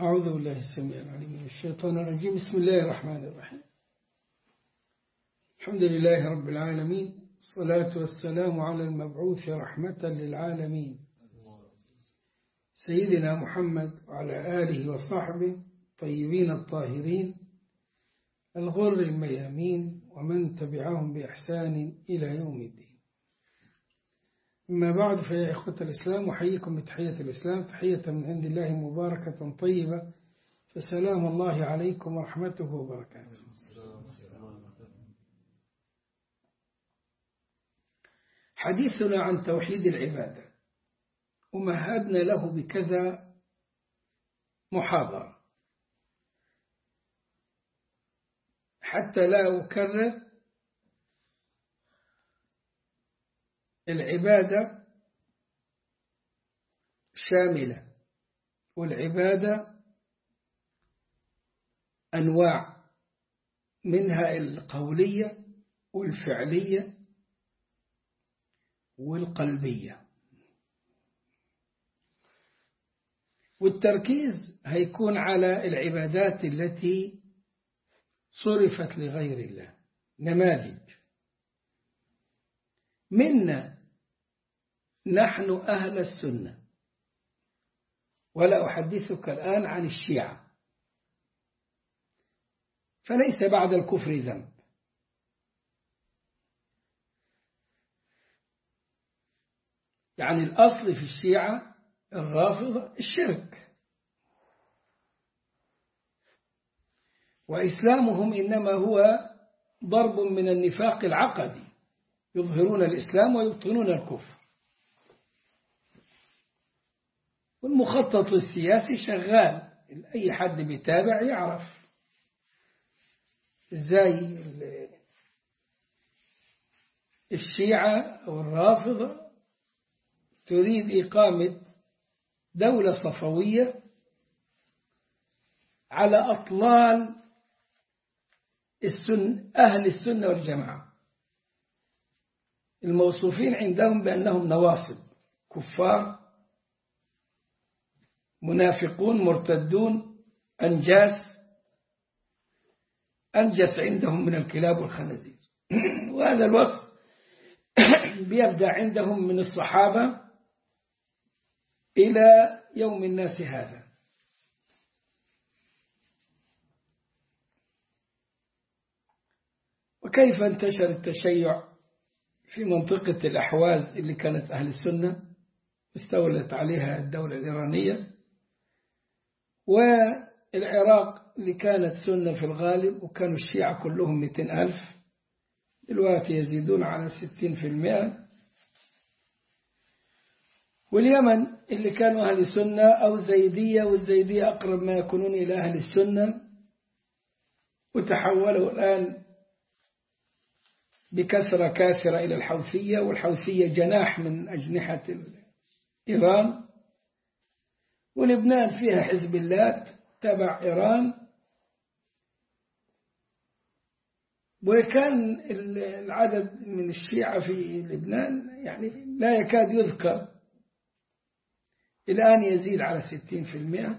أعوذ بالله السميع العليم من الشيطان الرجيم بسم الله الرحمن الرحيم الحمد لله رب العالمين الصلاة والسلام على المبعوث رحمة للعالمين سيدنا محمد وعلى آله وصحبه طيبين الطاهرين الغر الميامين ومن تبعهم بإحسان إلى يوم الدين أما بعد فيا إخوة الإسلام أحييكم بتحية الإسلام تحية من عند الله مباركة طيبة فسلام الله عليكم ورحمته وبركاته حديثنا عن توحيد العبادة ومهدنا له بكذا محاضرة حتى لا أكرر العبادة شاملة والعبادة أنواع منها القولية والفعلية والقلبية والتركيز هيكون على العبادات التي صرفت لغير الله نماذج منا نحن أهل السنة ولا أحدثك الآن عن الشيعة فليس بعد الكفر ذنب يعني الأصل في الشيعة الرافضة الشرك وإسلامهم إنما هو ضرب من النفاق العقدي يظهرون الإسلام ويبطنون الكفر والمخطط السياسي شغال أي حد بيتابع يعرف إزاي الشيعة أو الرافضة تريد إقامة دولة صفوية على أطلال السن أهل السنة والجماعة الموصوفين عندهم بأنهم نواصب كفار منافقون مرتدون أنجاس أنجس عندهم من الكلاب والخنازير وهذا الوصف بيبدأ عندهم من الصحابة إلى يوم الناس هذا وكيف انتشر التشيع في منطقة الأحواز اللي كانت أهل السنة استولت عليها الدولة الإيرانية والعراق اللي كانت سنة في الغالب وكانوا الشيعة كلهم 200 ألف دلوقتي يزيدون على 60 في المئة واليمن اللي كانوا أهل السنة أو زيدية والزيدية أقرب ما يكونون إلى أهل السنة وتحولوا الآن بكثرة كاثرة إلى الحوثية والحوثية جناح من أجنحة إيران ولبنان فيها حزب الله تبع إيران وكان العدد من الشيعة في لبنان يعني لا يكاد يذكر الآن يزيد على ستين في المئة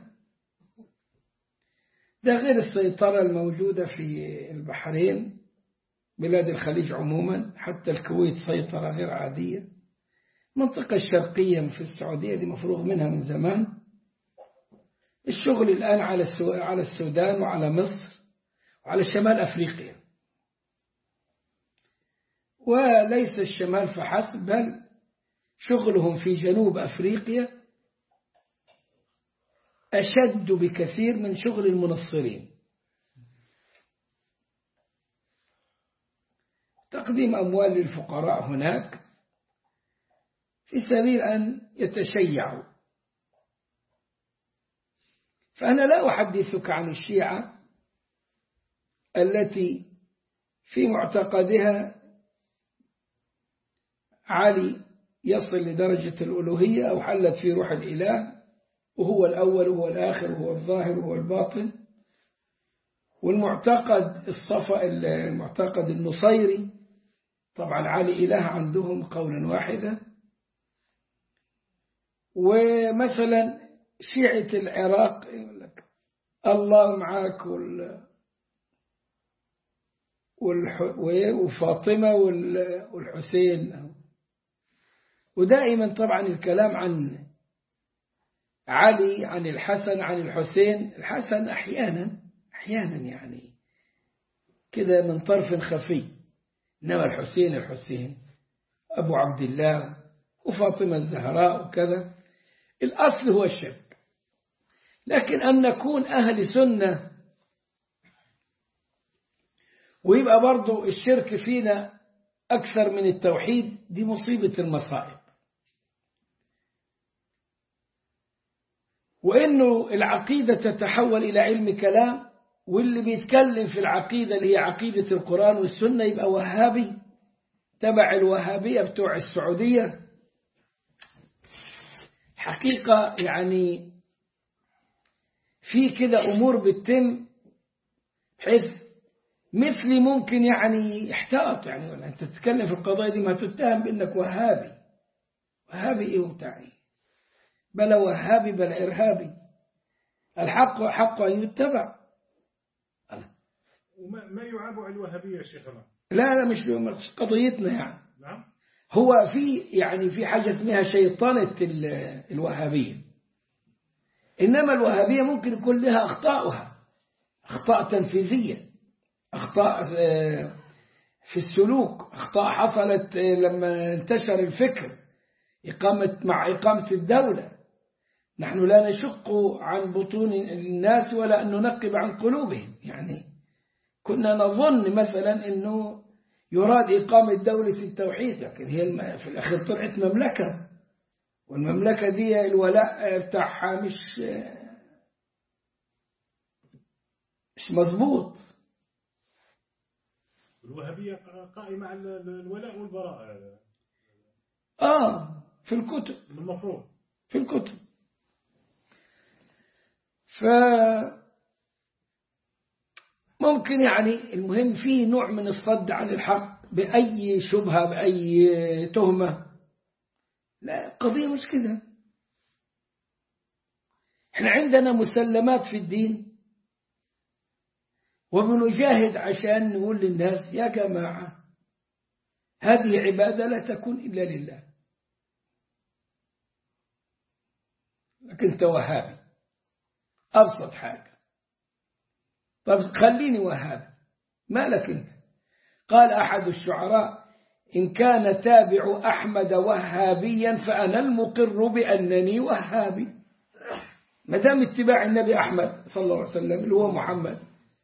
ده غير السيطرة الموجودة في البحرين بلاد الخليج عموما حتى الكويت سيطرة غير عادية المنطقة الشرقية في السعودية دي مفروغ منها من زمان الشغل الآن على على السودان وعلى مصر وعلى شمال أفريقيا وليس الشمال فحسب بل شغلهم في جنوب أفريقيا أشد بكثير من شغل المنصرين تقديم أموال للفقراء هناك في سبيل أن يتشيعوا فأنا لا أحدثك عن الشيعة التي في معتقدها علي يصل لدرجة الألوهية أو حلت في روح الإله وهو الأول وهو الآخر وهو الظاهر وهو الباطن والمعتقد الصفا المعتقد النصيري طبعا علي إله عندهم قولا واحدا ومثلا شيعة العراق يقول لك الله معاك وال والح... وفاطمة والحسين ودائما طبعا الكلام عن علي عن الحسن عن الحسين الحسن أحيانا أحيانا يعني كده من طرف خفي إنما الحسين الحسين أبو عبد الله وفاطمة الزهراء وكذا الأصل هو الشرك لكن أن نكون أهل سنة ويبقى برضو الشرك فينا أكثر من التوحيد دي مصيبة المصائب وإنه العقيدة تتحول إلى علم كلام واللي بيتكلم في العقيدة اللي هي عقيدة القرآن والسنة يبقى وهابي تبع الوهابية بتوع السعودية حقيقة يعني في كده أمور بتتم بحيث مثلي ممكن يعني يحتاط يعني ولا أنت تتكلم في القضايا دي ما تتهم بأنك وهابي وهابي إيه وبتاعي بلا وهابي بلا إرهابي الحق حق أن يتبع وما ما يعاب على الوهابية يا شيخنا لا لا مش مش قضيتنا يعني نعم هو في يعني في حاجة اسمها شيطنة الوهابية إنما الوهابية ممكن يكون لها أخطاؤها أخطاء تنفيذية أخطاء في السلوك أخطاء حصلت لما انتشر الفكر إقامة مع إقامة الدولة نحن لا نشق عن بطون الناس ولا أن ننقب عن قلوبهم يعني كنا نظن مثلا أنه يراد إقامة دولة التوحيد لكن هي في الأخير طلعت مملكة والمملكة دي الولاء بتاعها مش مش مظبوط الوهابية قائمة على الولاء والبراء آه في الكتب المفروض في الكتب ف ممكن يعني المهم فيه نوع من الصد عن الحق بأي شبهة بأي تهمة لا القضية مش كده احنا عندنا مسلمات في الدين وبنجاهد عشان نقول للناس يا جماعة هذه عبادة لا تكون إلا لله لكن انت وهابي أبسط حاجة طب خليني وهابي ما لك انت قال أحد الشعراء إن كان تابع أحمد وهابيا فأنا المقر بأنني وهابي ما دام اتباع النبي أحمد صلى الله عليه وسلم اللي هو محمد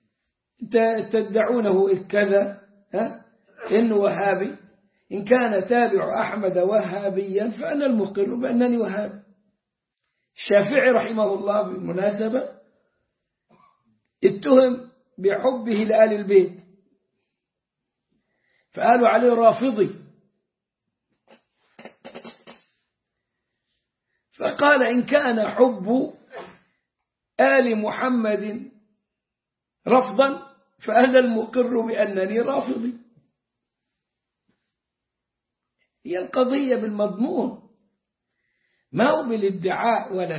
تدعونه كذا ها إنه وهابي إن كان تابع أحمد وهابيا فأنا المقر بأنني وهابي الشافعي رحمه الله بالمناسبة اتهم بحبه لآل البيت فقالوا عليه رافضي فقال إن كان حب آل محمد رفضا فأنا المقر بأنني رافضي هي القضية بالمضمون ما هو بالادعاء ولا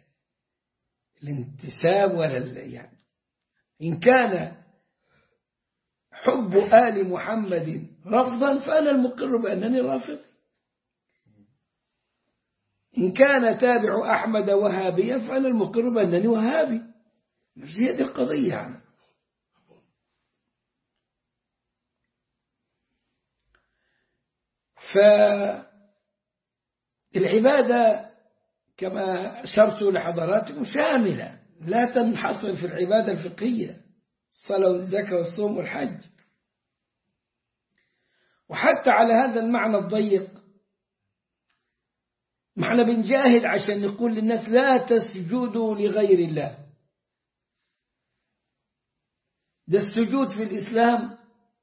الانتساب ولا يعني إن كان حب آل محمد رفضا فأنا المقر بأنني رافض إن كان تابع أحمد وهابيا فأنا المقر بأنني وهابي مش هي دي القضية يعني فالعبادة كما أشرت لحضراتكم شاملة لا تنحصر في العبادة الفقهية الصلاة والزكاة والصوم والحج وحتى على هذا المعنى الضيق ما احنا بنجاهد عشان نقول للناس لا تسجدوا لغير الله ده السجود في الإسلام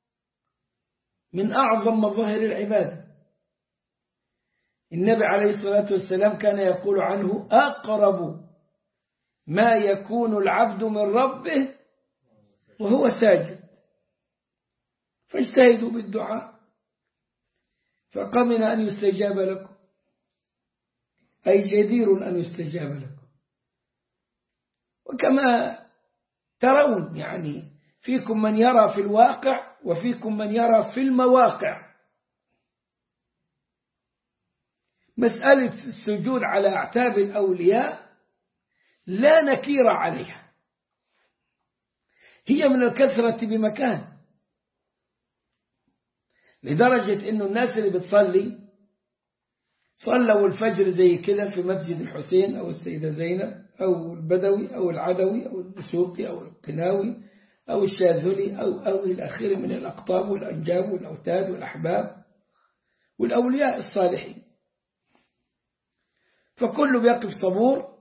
من أعظم مظاهر العبادة النبي عليه الصلاة والسلام كان يقول عنه أقرب ما يكون العبد من ربه وهو ساجد فاجتهدوا بالدعاء فقمن أن يستجاب لكم أي جدير أن يستجاب لكم وكما ترون يعني فيكم من يرى في الواقع وفيكم من يرى في المواقع مسألة السجود على أعتاب الأولياء لا نكير عليها هي من الكثرة بمكان لدرجة أنه الناس اللي بتصلي صلوا الفجر زي كده في مسجد الحسين أو السيدة زينب أو البدوي أو العدوي أو الدسوقي أو القناوي أو الشاذلي أو أو إلى آخره من الأقطاب والأنجاب والأوتاد والأحباب والأولياء الصالحين فكله بيقف صبور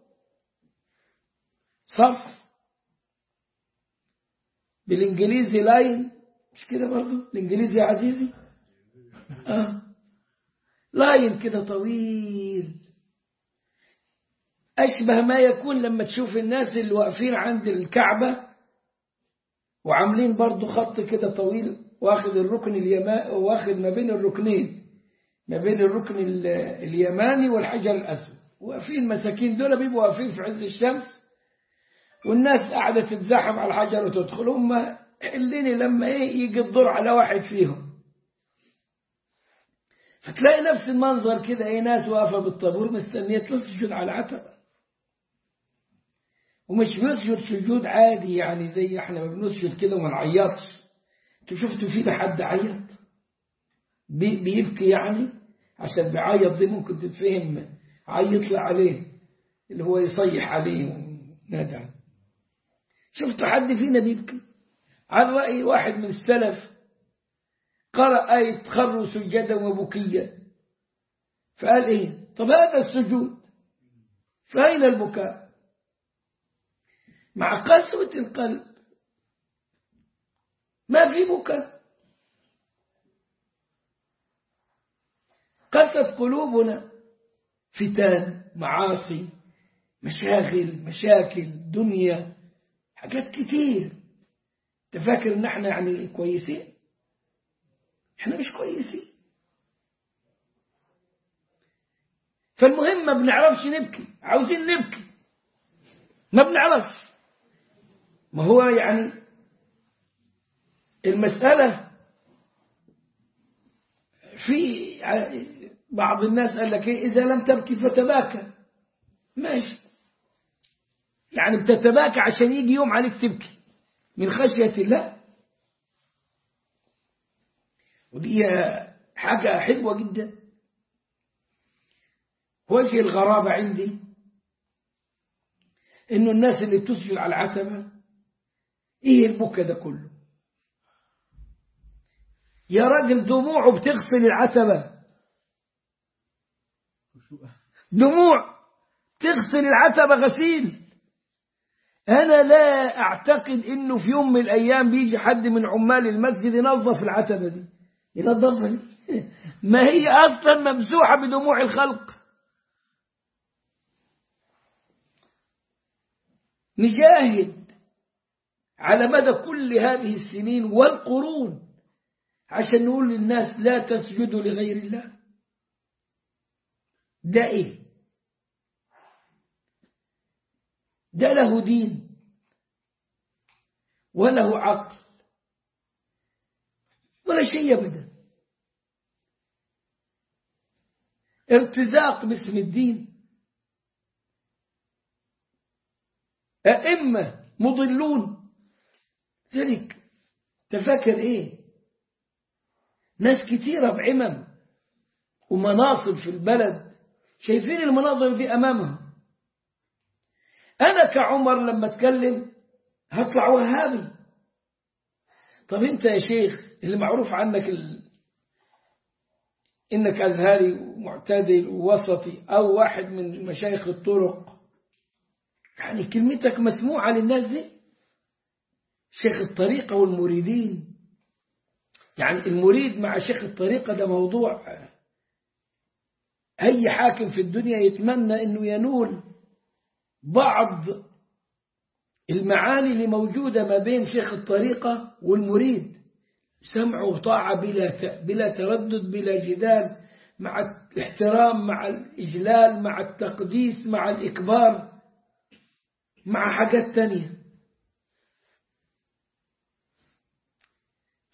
صف بالإنجليزي لاين مش كده برضه الإنجليزي يا عزيزي آه. لاين كده طويل أشبه ما يكون لما تشوف الناس اللي واقفين عند الكعبة وعاملين برضو خط كده طويل واخد الركن اليماني واخد ما بين الركنين ما بين الركن اليماني والحجر الأسود واقفين مساكين دول بيبقوا واقفين في عز الشمس والناس قاعدة تتزاحم على الحجر وتدخل هم حليني لما ايه يجي الدور على واحد فيهم فتلاقي نفس المنظر كده ايه ناس واقفة بالطابور مستنية تسجد على العتبة ومش بيسجد سجود عادي يعني زي احنا ما بنسجد كده وما نعيطش انتوا شفتوا فينا حد عيط بي بيبكي يعني عشان بيعيط دي ممكن تتفهم عيط له عليه اللي هو يصيح عليه ونادى شفتوا حد فينا بيبكي على رأي واحد من السلف قرأ آية خروا سجدا وبكيا فقال إيه طب هذا السجود فأين البكاء مع قسوة القلب ما في بكاء قست قلوبنا فتان معاصي مشاغل مشاكل دنيا حاجات كتير تفكر ان احنا يعني كويسين احنا مش كويسين فالمهم ما بنعرفش نبكي عاوزين نبكي ما بنعرفش ما هو يعني المسألة في بعض الناس قال لك إيه إذا لم تبكي فتباكى ماشي يعني بتتباكى عشان يجي يوم عليك تبكي من خشية الله ودي حاجة حلوة جدا وجه الغرابة عندي إنه الناس اللي بتسجد على العتبة إيه البكا ده كله يا راجل دموعه بتغسل العتبة دموع تغسل العتبة غسيل أنا لا أعتقد إنه في يوم من الأيام بيجي حد من عمال المسجد ينظف العتبة دي ينظفها ما هي أصلا ممسوحة بدموع الخلق نجاهد على مدى كل هذه السنين والقرون عشان نقول للناس لا تسجدوا لغير الله ده ايه ده له دين وله عقل ولا شيء ابدا ارتزاق باسم الدين أئمة مضلون ذلك تفكر ايه ناس كتيرة بعمم ومناصب في البلد شايفين المناظر دي أمامهم أنا كعمر لما أتكلم هطلع وهابي طب أنت يا شيخ اللي معروف عنك ال... إنك أزهري ومعتدل ووسطي أو واحد من مشايخ الطرق يعني كلمتك مسموعة للناس دي شيخ الطريقة والمريدين يعني المريد مع شيخ الطريقة ده موضوع أي حاكم في الدنيا يتمنى أنه ينول بعض المعاني اللي موجودة ما بين شيخ الطريقة والمريد سمع وطاعة بلا بلا تردد بلا جدال مع الاحترام مع الإجلال مع التقديس مع الإكبار مع حاجات تانية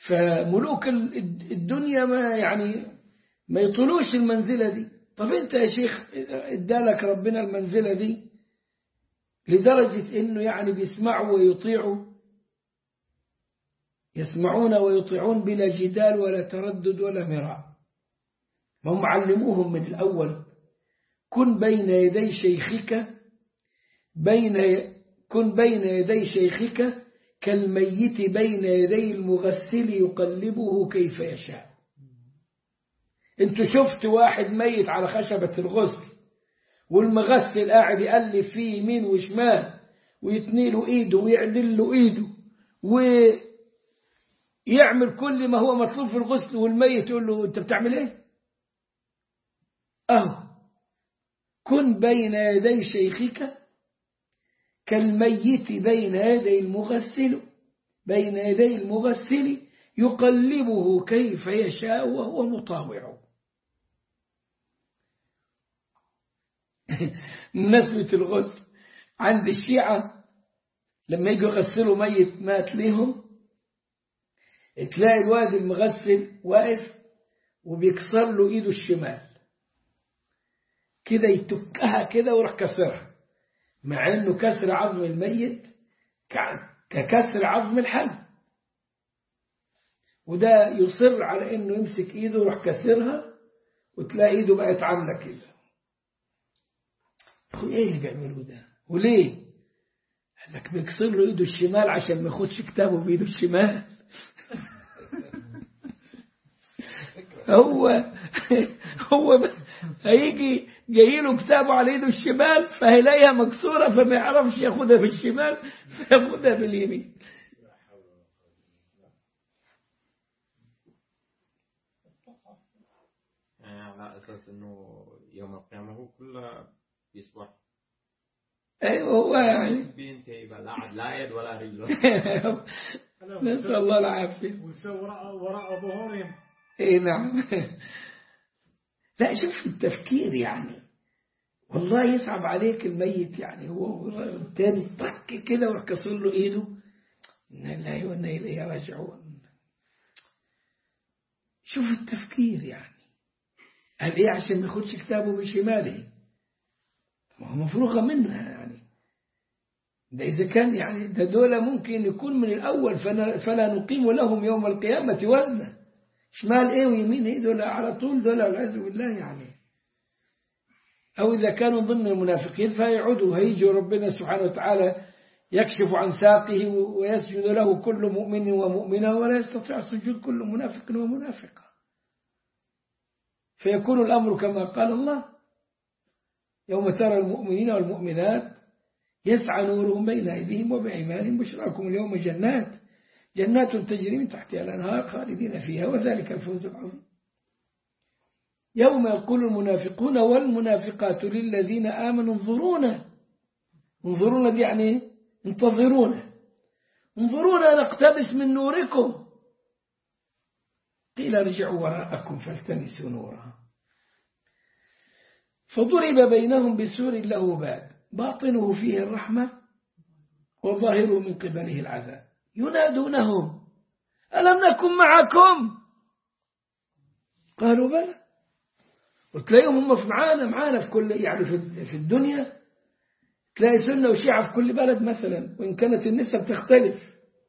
فملوك ال- الدنيا ما يعني ما يطولوش المنزلة دي طب انت يا شيخ ادالك ربنا المنزلة دي لدرجة انه يعني بيسمعوا ويطيعوا يسمعون ويطيعون بلا جدال ولا تردد ولا مراء ما هم علموهم من الأول كن بين يدي شيخك بين كن بين يدي شيخك كالميت بين يدي المغسل يقلبه كيف يشاء انتوا شفت واحد ميت على خشبة الغسل والمغسل قاعد يقلب فيه يمين وشمال ويتني له ايده ويعدل له ايده ويعمل كل ما هو مطلوب في الغسل والميت يقول له انت بتعمل ايه اهو كن بين يدي شيخك كالميت بين يدي المغسل بين يدي المغسل يقلبه كيف يشاء وهو مطاوع مناسبة الغسل عند الشيعة لما يجوا يغسلوا ميت مات ليهم تلاقي الواد المغسل واقف وبيكسر له ايده الشمال كده يتكها كده ويروح كسرها مع انه كسر عظم الميت ككسر عظم الحل وده يصر على انه يمسك ايده ويروح كسرها وتلاقي ايده بقت عامله كده اخو ايه اللي بيعملوا ده وليه قال لك بيكسر له ايده الشمال عشان ما ياخدش كتابه بايده الشمال هو هو هيجي جاي له كتابه على ايده الشمال فهيلاقيها مكسوره فما يعرفش ياخدها بالشمال فياخدها باليمين يعني على أساس إنه يوم القيامة هو كله يصبح ايوه هو يعني بينتهي بقى لا عاد لا يد ولا رجل نسال الله العافيه ويسوي وراء وراء ظهورهم اي نعم لا شوف التفكير يعني والله يصعب عليك الميت يعني هو التاني طك كده وراح كسر له ايده انا لله وانا اليه راجعون شوف التفكير يعني قال ايه عشان ما ياخدش كتابه بشماله ما هو مفروغه منها يعني ده إذا كان يعني ده دول ممكن يكون من الأول فلا, فلا نقيم لهم يوم القيامة وزنا شمال إيه ويمين إيه دول على طول دول والعياذ بالله يعني أو إذا كانوا ضمن المنافقين فيعودوا هيجوا ربنا سبحانه وتعالى يكشف عن ساقه ويسجد له كل مؤمن ومؤمنة ولا يستطيع السجود كل منافق ومنافقة فيكون الأمر كما قال الله يوم ترى المؤمنين والمؤمنات يسعى نورهم بين أيديهم وبأيمانهم بشراكم اليوم جنات جنات تجري من تحتها الأنهار خالدين فيها وذلك الفوز العظيم يوم يقول المنافقون والمنافقات للذين آمنوا انظرونا انظرونا دي يعني انتظرونا انظرونا نقتبس من نوركم قيل ارجعوا وراءكم فالتمسوا نورا فضرب بينهم بسور له باب باطنه فيه الرحمة وظاهره من قبله العذاب ينادونهم ألم نكن معكم قالوا بلى وتلاقيهم هم في معانا معانا في كل يعني في في الدنيا تلاقي سنة وشيعة في كل بلد مثلا وإن كانت النسب تختلف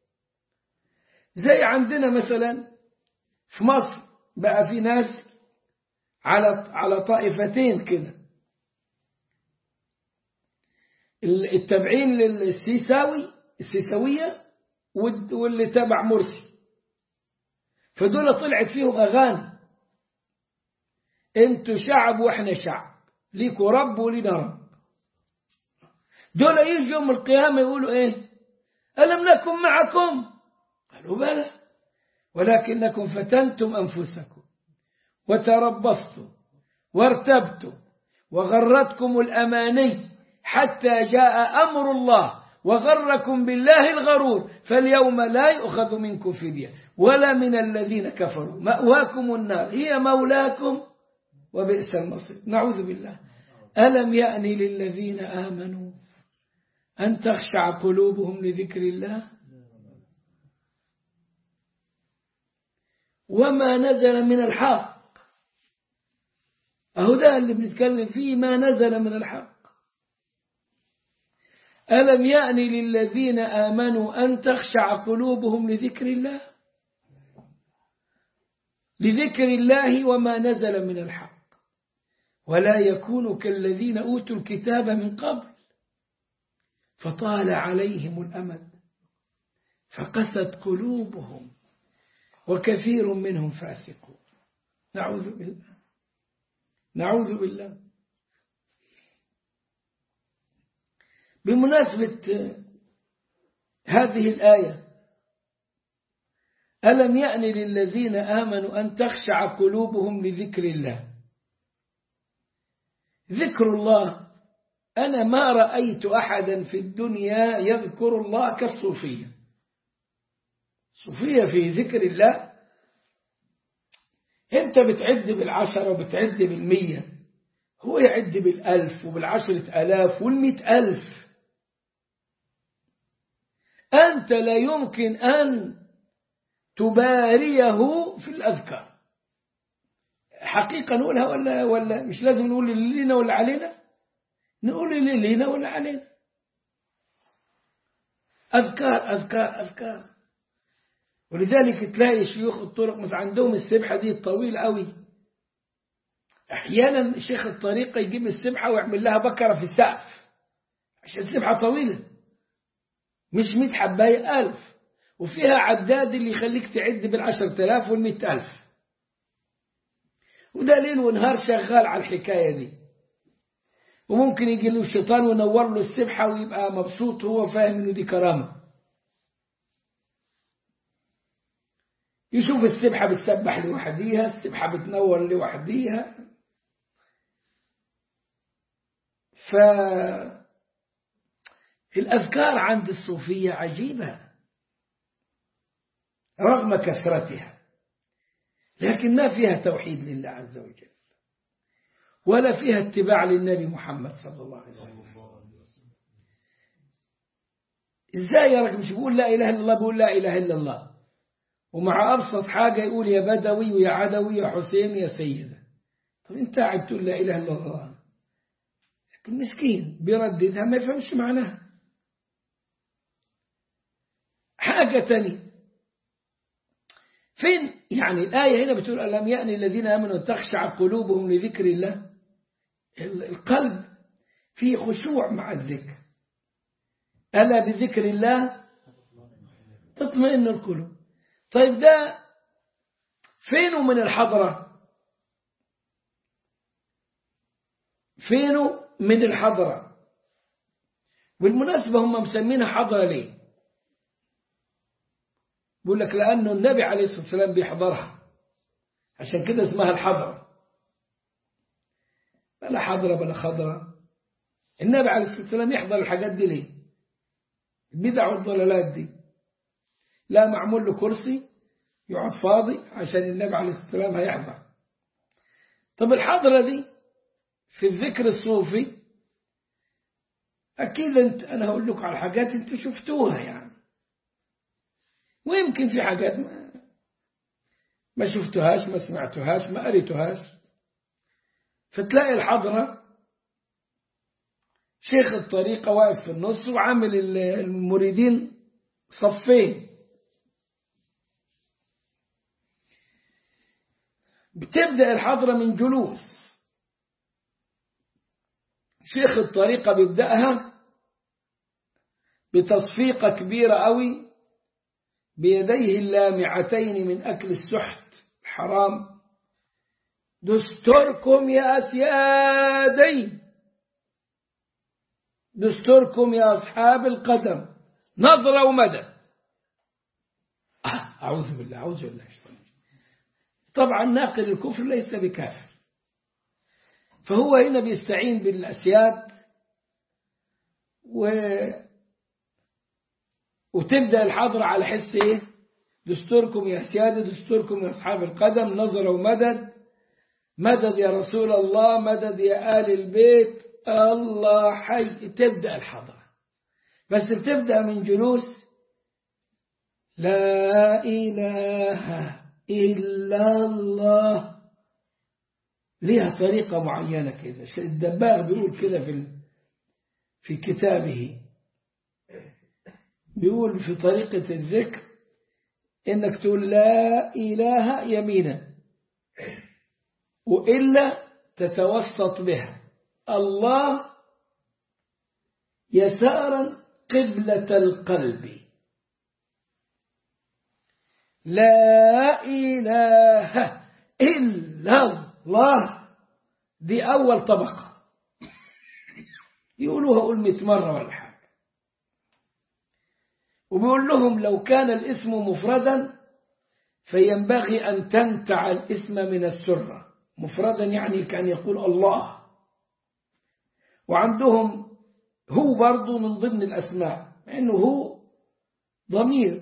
زي عندنا مثلا في مصر بقى في ناس على على طائفتين كده التابعين للسيساوي السيساوية واللي تبع مرسي فدول طلعت فيهم أغاني انتوا شعب واحنا شعب ليكوا رب ولينا رب دول يجوا يوم القيامة يقولوا ايه ألم نكن معكم قالوا بلى ولكنكم فتنتم أنفسكم وتربصتم وارتبتم وغرتكم الأماني حتى جاء أمر الله وغركم بالله الغرور فاليوم لا يؤخذ منكم فدية ولا من الذين كفروا مأواكم النار هي مولاكم وبئس المصير نعوذ بالله ألم يأن للذين آمنوا أن تخشع قلوبهم لذكر الله وما نزل من الحق أهو ده اللي بنتكلم فيه ما نزل من الحق ألم يأن للذين آمنوا أن تخشع قلوبهم لذكر الله لذكر الله وما نزل من الحق ولا يكونوا كالذين أوتوا الكتاب من قبل فطال عليهم الأمد فقست قلوبهم وكثير منهم فاسقون نعوذ بالله نعوذ بالله بمناسبة هذه الآية ألم يأن للذين آمنوا أن تخشع قلوبهم لذكر الله ذكر الله أنا ما رأيت أحدا في الدنيا يذكر الله كالصوفية الصوفية في ذكر الله أنت بتعد بالعشرة وبتعد بالمية هو يعد بالألف وبالعشرة ألاف والمئة ألف أنت لا يمكن أن تباريه في الأذكار حقيقة نقولها ولا ولا مش لازم نقول اللي لنا ولا علينا نقول اللي لنا ولا علينا أذكار أذكار أذكار ولذلك تلاقي شيوخ الطرق مش عندهم السبحة دي الطويلة قوي أحيانا شيخ الطريقة يجيب السبحة ويعمل لها بكرة في السقف عشان السبحة طويلة مش مئة حباية ألف وفيها عداد اللي يخليك تعد بالعشر تلاف والمئة ألف وده ليل ونهار شغال على الحكاية دي وممكن يجي له الشيطان وينور له السبحة ويبقى مبسوط هو فاهم انه دي كرامة يشوف السبحة بتسبح لوحديها السبحة بتنور لوحديها ف الأذكار عند الصوفية عجيبة رغم كثرتها لكن ما فيها توحيد لله عز وجل ولا فيها اتباع للنبي محمد صلى الله عليه وسلم ازاي يا راجل مش بيقول لا اله الا الله بيقول لا اله الا الله ومع ابسط حاجه يقول يا بدوي ويا عدوي يا حسين يا سيده طب انت قاعد تقول لا اله الا الله لكن مسكين بيرددها ما يفهمش معناها حاجه تانية فين يعني الآية هنا بتقول ألم يأني الذين آمنوا تخشع قلوبهم لذكر الله القلب فيه خشوع مع الذكر ألا بذكر الله تطمئن القلوب طيب ده فينه من الحضرة فينه من الحضرة بالمناسبة هم مسمينها حضرة ليه بيقول لك لأنه النبي عليه الصلاة والسلام بيحضرها عشان كده اسمها الحضرة بلا حضرة بلا خضرة النبي عليه الصلاة والسلام يحضر الحاجات دي ليه البدع والضلالات دي لا معمول له كرسي يقعد فاضي عشان النبي عليه الصلاة والسلام هيحضر طب الحضرة دي في الذكر الصوفي أكيد أنت أنا هقول لكم على حاجات أنت شفتوها يعني ويمكن في حاجات ما, ما شفتهاش ما سمعتهاش ما قريتهاش فتلاقي الحضرة شيخ الطريقة واقف في النص وعامل المريدين صفين بتبدأ الحضرة من جلوس شيخ الطريقة بيبدأها بتصفيقة كبيرة قوي بيديه اللامعتين من أكل السحت الحرام دستوركم يا أسيادي دستوركم يا أصحاب القدم نظرة ومدى أعوذ بالله أعوذ بالله طبعا ناقل الكفر ليس بكافر فهو هنا بيستعين بالأسياد و وتبدأ الحضرة على حس إيه دستوركم يا سيادة دستوركم يا أصحاب القدم نظر ومدد مدد يا رسول الله مدد يا آل البيت الله حي تبدأ الحضرة بس بتبدأ من جلوس لا إله إلا الله ليها طريقة معينة كده الدباغ بيقول كده في في كتابه بيقول في طريقة الذكر إنك تقول لا إله يمينا وإلا تتوسط بها الله يسارا قبلة القلب لا إله إلا الله دي أول طبقة يقولوها قول مئة مرة ولا حاجة وبيقول لهم لو كان الاسم مفردا فينبغي أن تنتع الاسم من السرة مفردا يعني كان يقول الله وعندهم هو برضو من ضمن الأسماء إنه هو ضمير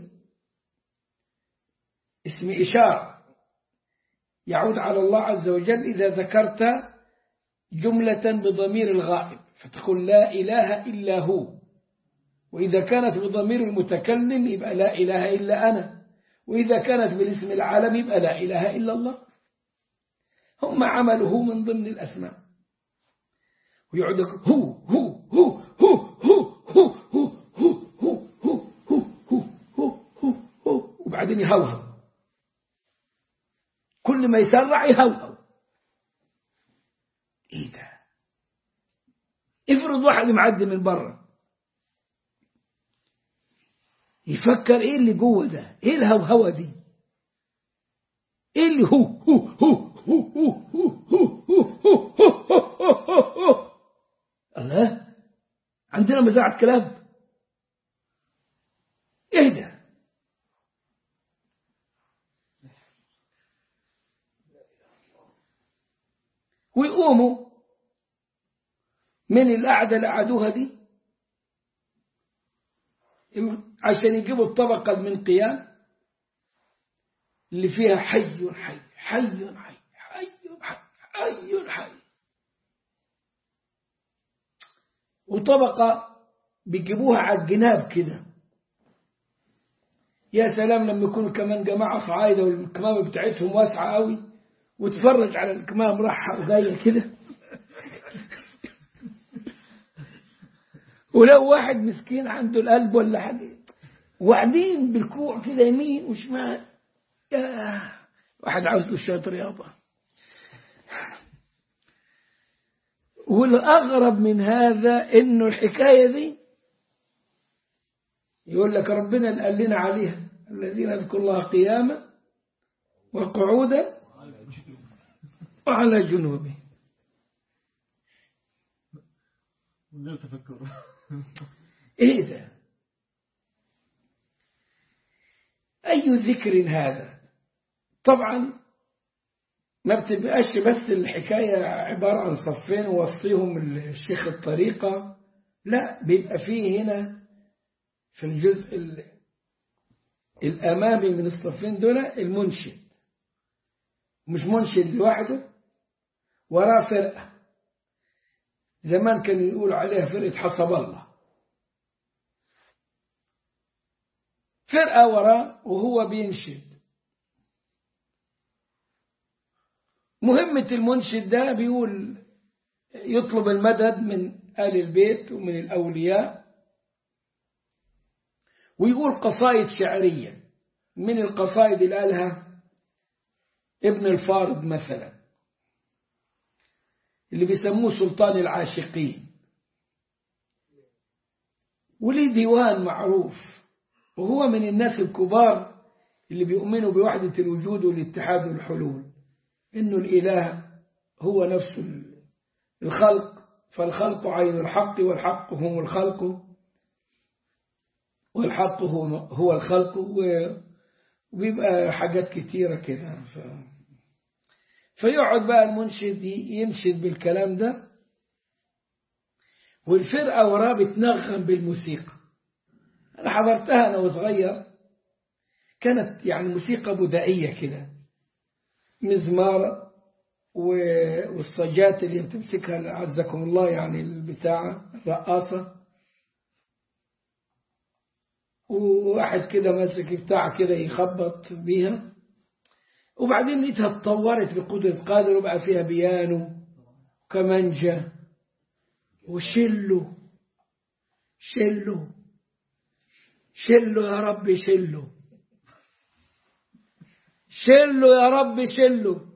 اسم إشارة يعود على الله عز وجل إذا ذكرت جملة بضمير الغائب فتقول لا إله إلا هو وإذا كانت بضمير المتكلم يبقى لا إله إلا أنا وإذا كانت بالاسم العالم يبقى لا إله إلا الله هم عمله من ضمن الأسماء ويقعد هو هو هو هو هو هو هو هو هو هو هو هو هو هو وبعدين يهوهو كل ما يسرع يهوهو ايه ده افرض واحد معدي من بره يفكر ايه اللي جوه ده ايه الهوهوه دي ايه اللي هو هو هو هو هو هو هو هو هو هو هو الله عندنا مزاعة كلاب ايه ده ويقوموا من القعدة اللي قعدوها دي عشان يجيبوا الطبقة من قيام اللي فيها حي حي حي حي حي حي حي حي وطبقة بيجيبوها على الجناب كده يا سلام لما يكونوا كمان جماعة صعايدة والكمامة بتاعتهم واسعة قوي وتفرج على الكمام راحة جاية كده ولو واحد مسكين عنده القلب ولا حاجة وقاعدين بالكوع كده يمين وشمال يا واحد عاوز له شوية رياضة والأغرب من هذا إنه الحكاية دي يقول لك ربنا اللي قال لنا عليها الذين يذكروا الله قياما وقعودا وعلى جنوبه من تفكر ايه ده اي ذكر هذا طبعا ما بتبقاش بس الحكاية عبارة عن صفين ووصيهم الشيخ الطريقة لا بيبقى فيه هنا في الجزء الأمامي من الصفين دول المنشد مش منشد لوحده وراه فرقة زمان كانوا يقولوا عليها فرقة حسب الله فرقة وراه وهو بينشد مهمة المنشد ده بيقول يطلب المدد من آل البيت ومن الأولياء ويقول قصائد شعرية من القصائد اللي قالها ابن الفارض مثلا اللي بيسموه سلطان العاشقين وليه ديوان معروف وهو من الناس الكبار اللي بيؤمنوا بوحدة الوجود والاتحاد والحلول إنه الإله هو نفس الخلق فالخلق عين الحق والحق هم الخلق والحق هو الخلق وبيبقى حاجات كتيرة كده ف... فيقعد بقى المنشد ينشد بالكلام ده والفرقة وراه بتنغم بالموسيقى أنا حضرتها أنا وصغير كانت يعني موسيقى بدائية كده مزمار والصجات اللي بتمسكها عزكم الله يعني البتاعة الرقاصة وواحد كده ماسك بتاع كده يخبط بيها وبعدين لقيتها اتطورت بقدرة قادر وبقى فيها بيانو وكمانجا وشلو شلو شلو يا رب شلو شلو يا رب شلو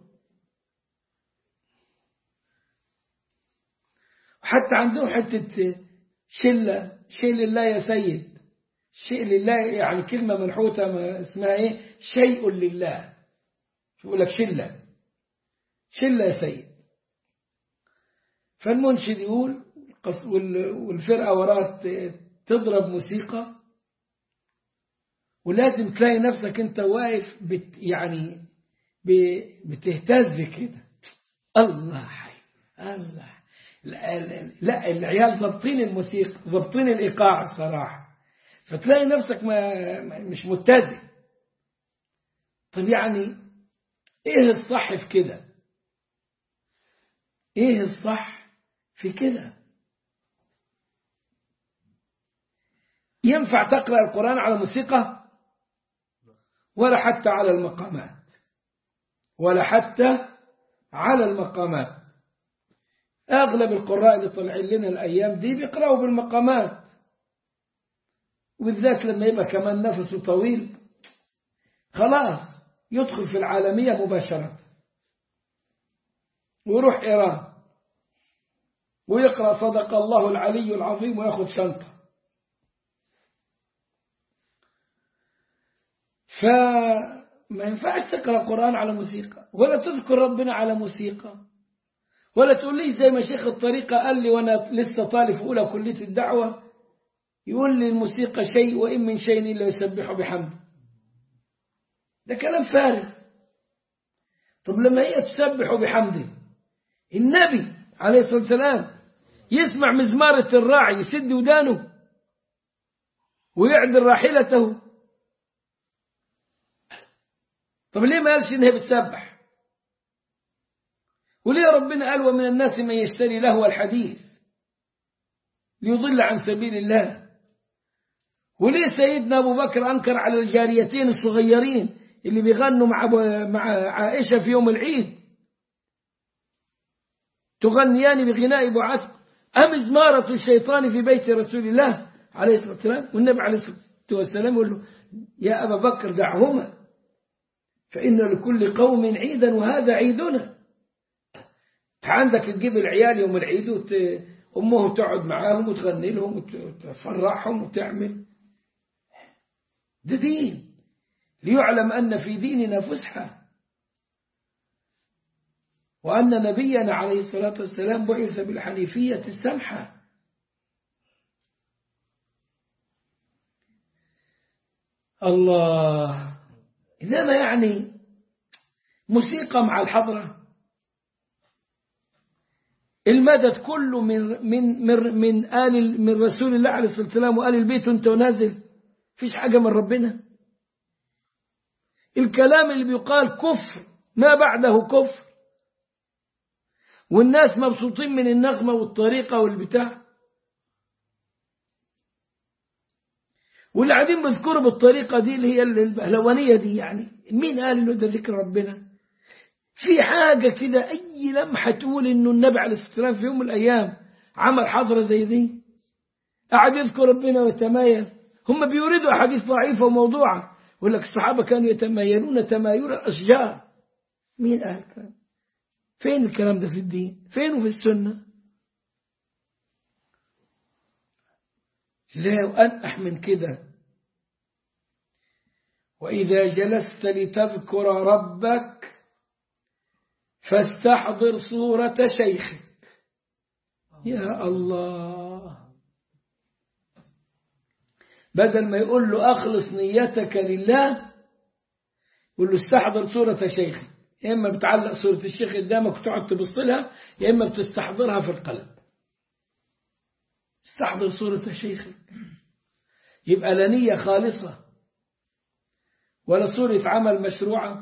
حتى عندهم حتة شلة شيء لله يا سيد شيء لله يعني كلمة منحوتة ما اسمها ايه شيء لله شو يقول لك شلة شلة يا سيد فالمنشد يقول والفرقة وراه تضرب موسيقى ولازم تلاقي نفسك انت واقف بت يعني بتهتز كده الله حي الله لا, لا العيال ضابطين الموسيقى ضابطين الايقاع الصراحه فتلاقي نفسك ما مش متزن طب يعني ايه الصح في كده ايه الصح في كده ينفع تقرأ القرآن على موسيقى ولا حتى على المقامات ولا حتى على المقامات أغلب القراء اللي طالعين لنا الأيام دي بيقرأوا بالمقامات وبالذات لما يبقى كمان نفسه طويل خلاص يدخل في العالمية مباشرة ويروح إيران ويقرأ صدق الله العلي العظيم وياخذ شنطة فما ينفعش تقرأ قرآن على موسيقى ولا تذكر ربنا على موسيقى ولا تقول لي زي ما شيخ الطريقة قال لي وأنا لسه طالب في أولى كلية الدعوة يقول لي الموسيقى شيء وإن من شيء إلا يسبح بحمده ده كلام فارغ طب لما هي تسبح بحمده النبي عليه الصلاة والسلام يسمع مزمارة الراعي يسد ودانه ويعدل راحلته طب ليه ما قالش انها بتسبح وليه ربنا قال ومن الناس من يشتري لهو الحديث ليضل عن سبيل الله وليه سيدنا أبو بكر أنكر على الجاريتين الصغيرين اللي بيغنوا مع مع عائشة في يوم العيد تغنيان بغناء بعث أمزمارة الشيطان في بيت رسول الله عليه الصلاة والسلام والنبي عليه الصلاة والسلام يقول له يا أبا بكر دعهما فإن لكل قوم عيدا وهذا عيدنا عندك تجيب العيال يوم العيد وت... أمه تقعد معاهم وتغني لهم وتفرحهم وتعمل ده دين ليعلم أن في ديننا فسحة وأن نبينا عليه الصلاة والسلام بعث بالحنيفية السمحة الله إنما يعني موسيقى مع الحضرة المدد كله من من من من آل من رسول الله عليه الصلاة والسلام وآل البيت وأنت ونازل فيش حاجة من ربنا الكلام اللي بيقال كفر ما بعده كفر والناس مبسوطين من النغمة والطريقة والبتاع واللي قاعدين بيذكروا بالطريقة دي اللي هي البهلوانية دي يعني مين قال انه ده ذكر ربنا في حاجة كده أي لمحة تقول إنه النبي عليه الصلاة والسلام في يوم من الأيام عمل حضرة زي دي قعد يذكر ربنا ويتمايل هم بيوردوا أحاديث ضعيفة وموضوعة يقول لك الصحابة كانوا يتمايلون تمايل الأشجار مين قال الكلام فين الكلام ده في الدين فين في السنة لا وأنح من كده وإذا جلست لتذكر ربك فاستحضر صورة شيخك يا الله بدل ما يقول له أخلص نيتك لله يقول له استحضر صورة شيخك يا إما بتعلق صورة الشيخ قدامك وتقعد تبص لها يا إما بتستحضرها في القلب استحضر صورة شيخك يبقى لا نية خالصة ولا صورة عمل مشروعة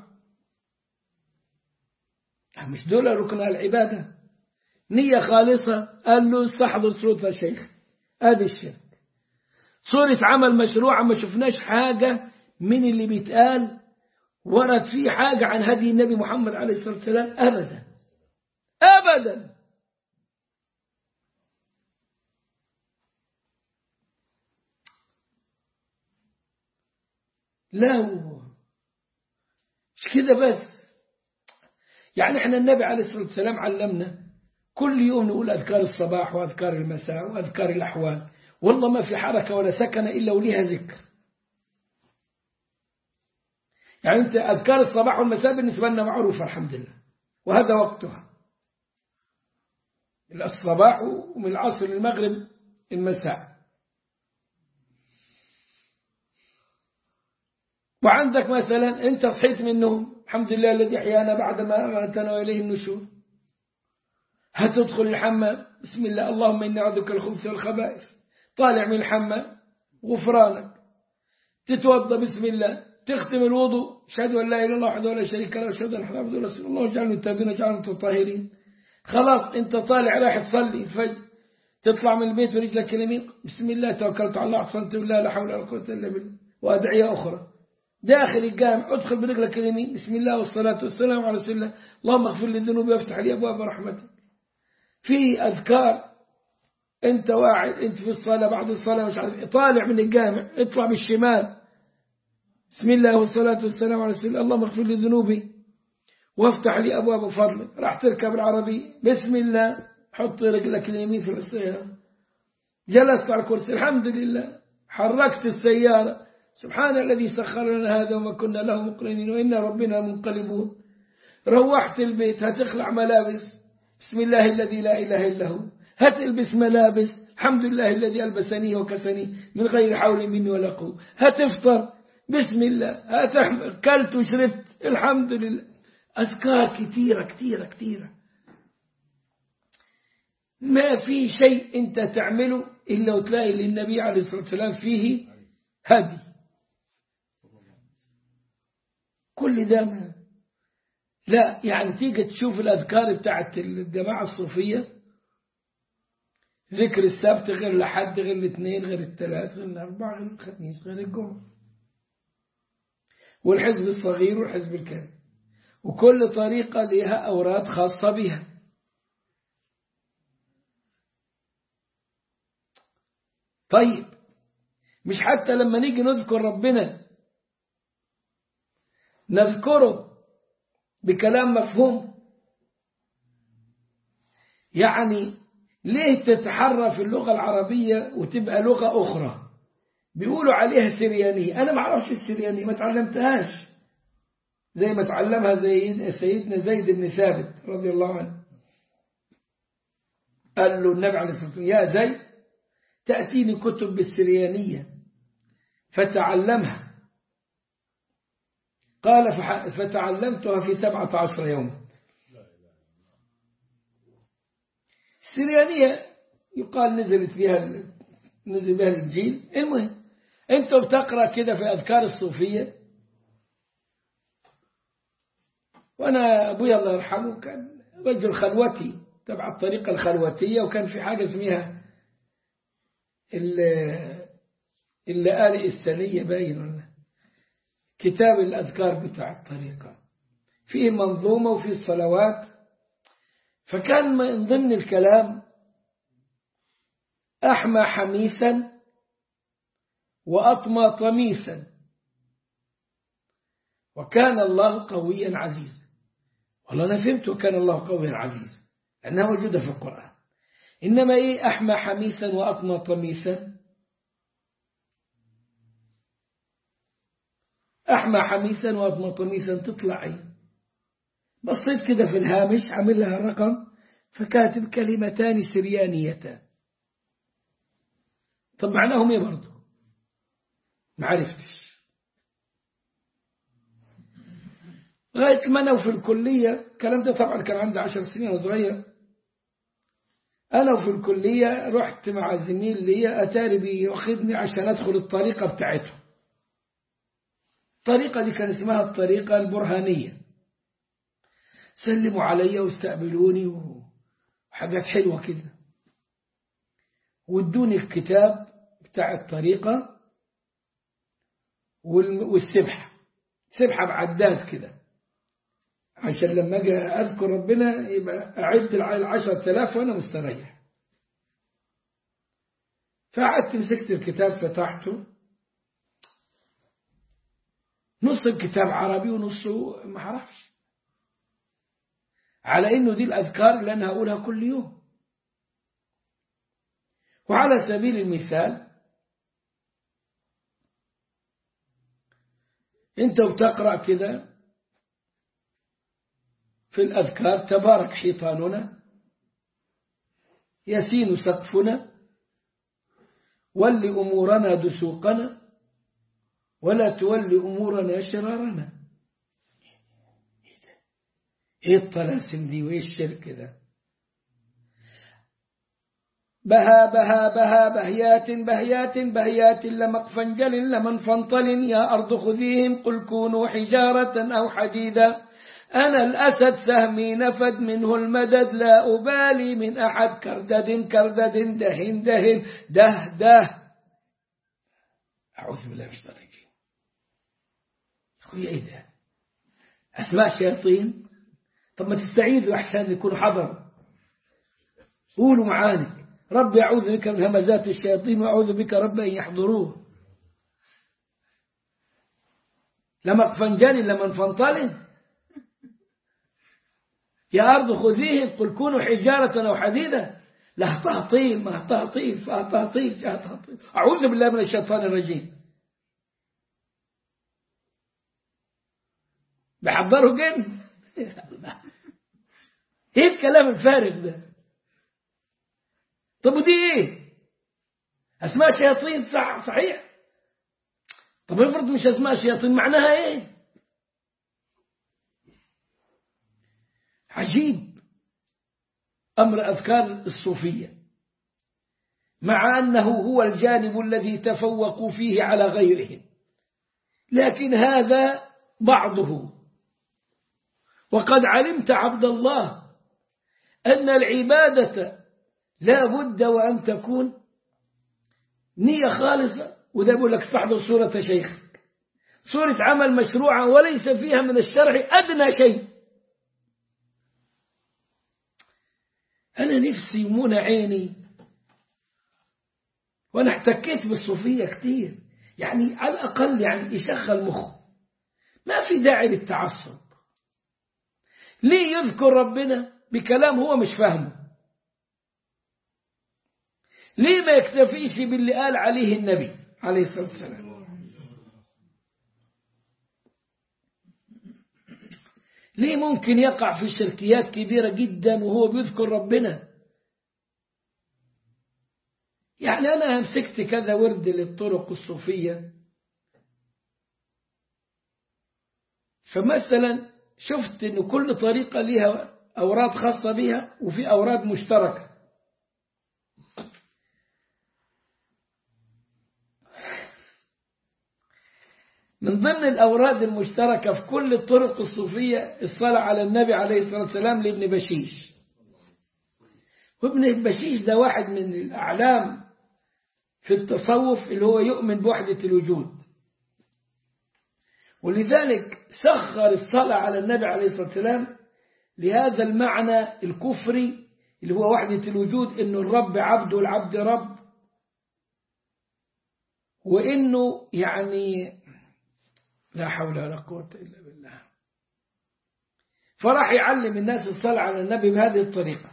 مش دول ركن العبادة نية خالصة قال له استحضر صورة شيخ هذا الشرك صورة عمل مشروعة ما شفناش حاجة من اللي بيتقال ورد فيه حاجة عن هدي النبي محمد عليه الصلاة والسلام أبدا أبدا لا مش كده بس يعني احنا النبي عليه الصلاة والسلام علمنا كل يوم نقول أذكار الصباح وأذكار المساء وأذكار الأحوال والله ما في حركة ولا سكن إلا وليها ذكر يعني أنت أذكار الصباح والمساء بالنسبة لنا معروفة الحمد لله وهذا وقتها الصباح ومن العصر للمغرب المساء وعندك مثلا أنت صحيت من النوم الحمد لله الذي أحيانا بعد ما أمرتنا وإليه النشور هتدخل الحمام بسم الله اللهم إني أعوذ بك الخبث والخبائث طالع من الحمام غفرانك تتوضا بسم الله تختم الوضوء اشهد ان لا اله الا الله وحده لا شريك له اشهد ان محمدا عبده ورسوله الله واجعلنا التابعين واجعلنا الطاهرين خلاص انت طالع رايح تصلي الفجر تطلع من البيت برجلك اليمين بسم الله توكلت على الله احسنت بالله لا حول ولا قوه الا بالله وادعيه اخرى داخل الجامع ادخل برجلك اليمين بسم الله والصلاه والسلام على رسول الله اللهم اغفر لي ذنوبي وافتح لي ابواب رحمتك في اذكار انت واعد انت في الصلاه بعد الصلاه مش عارف طالع من الجامع اطلع بالشمال بسم الله والصلاة والسلام على رسول الله اللهم اغفر لي ذنوبي وافتح لي أبواب فضلك راح تركب العربي بسم الله حط رجلك اليمين في السيارة جلست على الكرسي الحمد لله حركت السيارة سبحان الذي سخر لنا هذا وما كنا له مقرنين وإن ربنا منقلبون روحت البيت هتخلع ملابس بسم الله الذي لا إله إلا هو هتلبس ملابس الحمد لله الذي ألبسني وكسني من غير حول مني ولا قوة هتفطر بسم الله هتحمل كلت وشربت الحمد لله أذكار كثيرة كثيرة كثيرة ما في شيء أنت تعمله إلا وتلاقي للنبي عليه الصلاة والسلام فيه هدي كل ده ما لا يعني تيجي تشوف الأذكار بتاعت الجماعة الصوفية ذكر السبت غير الأحد غير الاثنين غير الثلاث غير الأربعة غير الخميس غير الجمعة والحزب الصغير والحزب الكبير وكل طريقة لها أوراد خاصة بها طيب مش حتى لما نيجي نذكر ربنا نذكره بكلام مفهوم يعني ليه تتحرى في اللغة العربية وتبقى لغة أخرى بيقولوا عليها سريانية أنا ما أعرفش السريانية ما تعلمتهاش زي ما تعلمها زي سيدنا زيد بن ثابت رضي الله عنه قال له النبي عليه الصلاة والسلام يا زيد تأتيني كتب بالسريانية فتعلمها قال فتعلمتها في سبعة عشر يوما السريانية يقال نزلت بها نزل بها الإنجيل المهم أنت بتقرأ كده في أذكار الصوفية وأنا أبوي الله يرحمه كان رجل خلوتي تبع الطريقة الخلوتية وكان في حاجة اسمها اللآلئ السنية باين ولا كتاب الأذكار بتاع الطريقة فيه منظومة وفيه الصلوات فكان من ضمن الكلام أحمى حميثا وأطمى طميسا وكان الله قويا عزيزا والله أنا فهمت وكان الله قويا عزيزا لأنها موجودة في القرآن إنما إيه أحمى حميثا وأطمى طميسا أحمى حميثا وأطمى طميسا تطلع إيه بصيت كده في الهامش عامل لها رقم فكاتب كلمتان سريانيتان طب معناهم ايه برضه ما عرفتش لغاية ما أنا في الكلية الكلام ده طبعا كان عندي عشر سنين وصغير أنا وفي الكلية رحت مع زميل لي أتاري بياخدني عشان أدخل الطريقة بتاعته الطريقة دي كان اسمها الطريقة البرهانية سلموا علي واستقبلوني وحاجات حلوة كده وادوني الكتاب بتاع الطريقة والسبحة سبحة بعداد كده عشان لما أجي أذكر ربنا يبقى أعد العشر ثلاث وأنا مستريح فقعدت مسكت الكتاب فتحته نص الكتاب عربي ونصه ما عرفش على انه دي الاذكار اللي انا هقولها كل يوم وعلى سبيل المثال انت بتقرا كده في الاذكار تبارك حيطاننا يسين سقفنا ول امورنا دسوقنا ولا تولي أمورنا شرارنا ايه الطلاسم دي وايه الشرك ده بها بها بها بهيات بهيات بهيات لمقفنجل لمن فانطل يا أرض خذيهم قل كونوا حجارة أو حديدا أنا الأسد سهمي نفد منه المدد لا أبالي من أحد كردد كردد دهن دهن ده ده أعوذ بالله من الشيطان الرجيم أخوي إيه ده أسماء شياطين طب ما تستعيذوا أحسن يكون حضر قولوا معاني رب أعوذ بك من همزات الشياطين وأعوذ بك رب أن يحضروه لما فنجان لمن فانطل يا أرض خذيهم قل كونوا حجارة أو حديدة لا تهطيل ما تهطيل تهطيل تهطيل أعوذ بالله من الشيطان الرجيم بحضروا جن ايه الكلام الفارغ ده طب ودي ايه اسماء شياطين صح صحيح طب افرض مش اسماء شياطين معناها ايه عجيب امر اذكار الصوفيه مع انه هو الجانب الذي تفوقوا فيه على غيرهم لكن هذا بعضه وقد علمت عبد الله أن العبادة لا بد وأن تكون نية خالصة وده يقول لك استحضر صورة شيخك صورة عمل مشروعة وليس فيها من الشرع أدنى شيء أنا نفسي ومنى عيني وأنا احتكيت بالصوفية كتير يعني على الأقل يعني يشغل مخه ما في داعي للتعصب ليه يذكر ربنا بكلام هو مش فاهمه ليه ما يكتفيش باللي قال عليه النبي عليه الصلاة والسلام ليه ممكن يقع في شركيات كبيرة جدا وهو بيذكر ربنا يعني أنا مسكت كذا ورد للطرق الصوفية فمثلا شفت ان كل طريقة لها أوراد خاصة بها وفي أوراد مشتركة من ضمن الأوراد المشتركة في كل الطرق الصوفية الصلاة على النبي عليه الصلاة والسلام لابن بشيش وابن بشيش ده واحد من الأعلام في التصوف اللي هو يؤمن بوحدة الوجود ولذلك سخر الصلاة على النبي عليه الصلاة والسلام لهذا المعنى الكفري اللي هو وحدة الوجود إنه الرب عبد والعبد رب وإنه يعني لا حول ولا قوة إلا بالله فراح يعلم الناس الصلاة على النبي بهذه الطريقة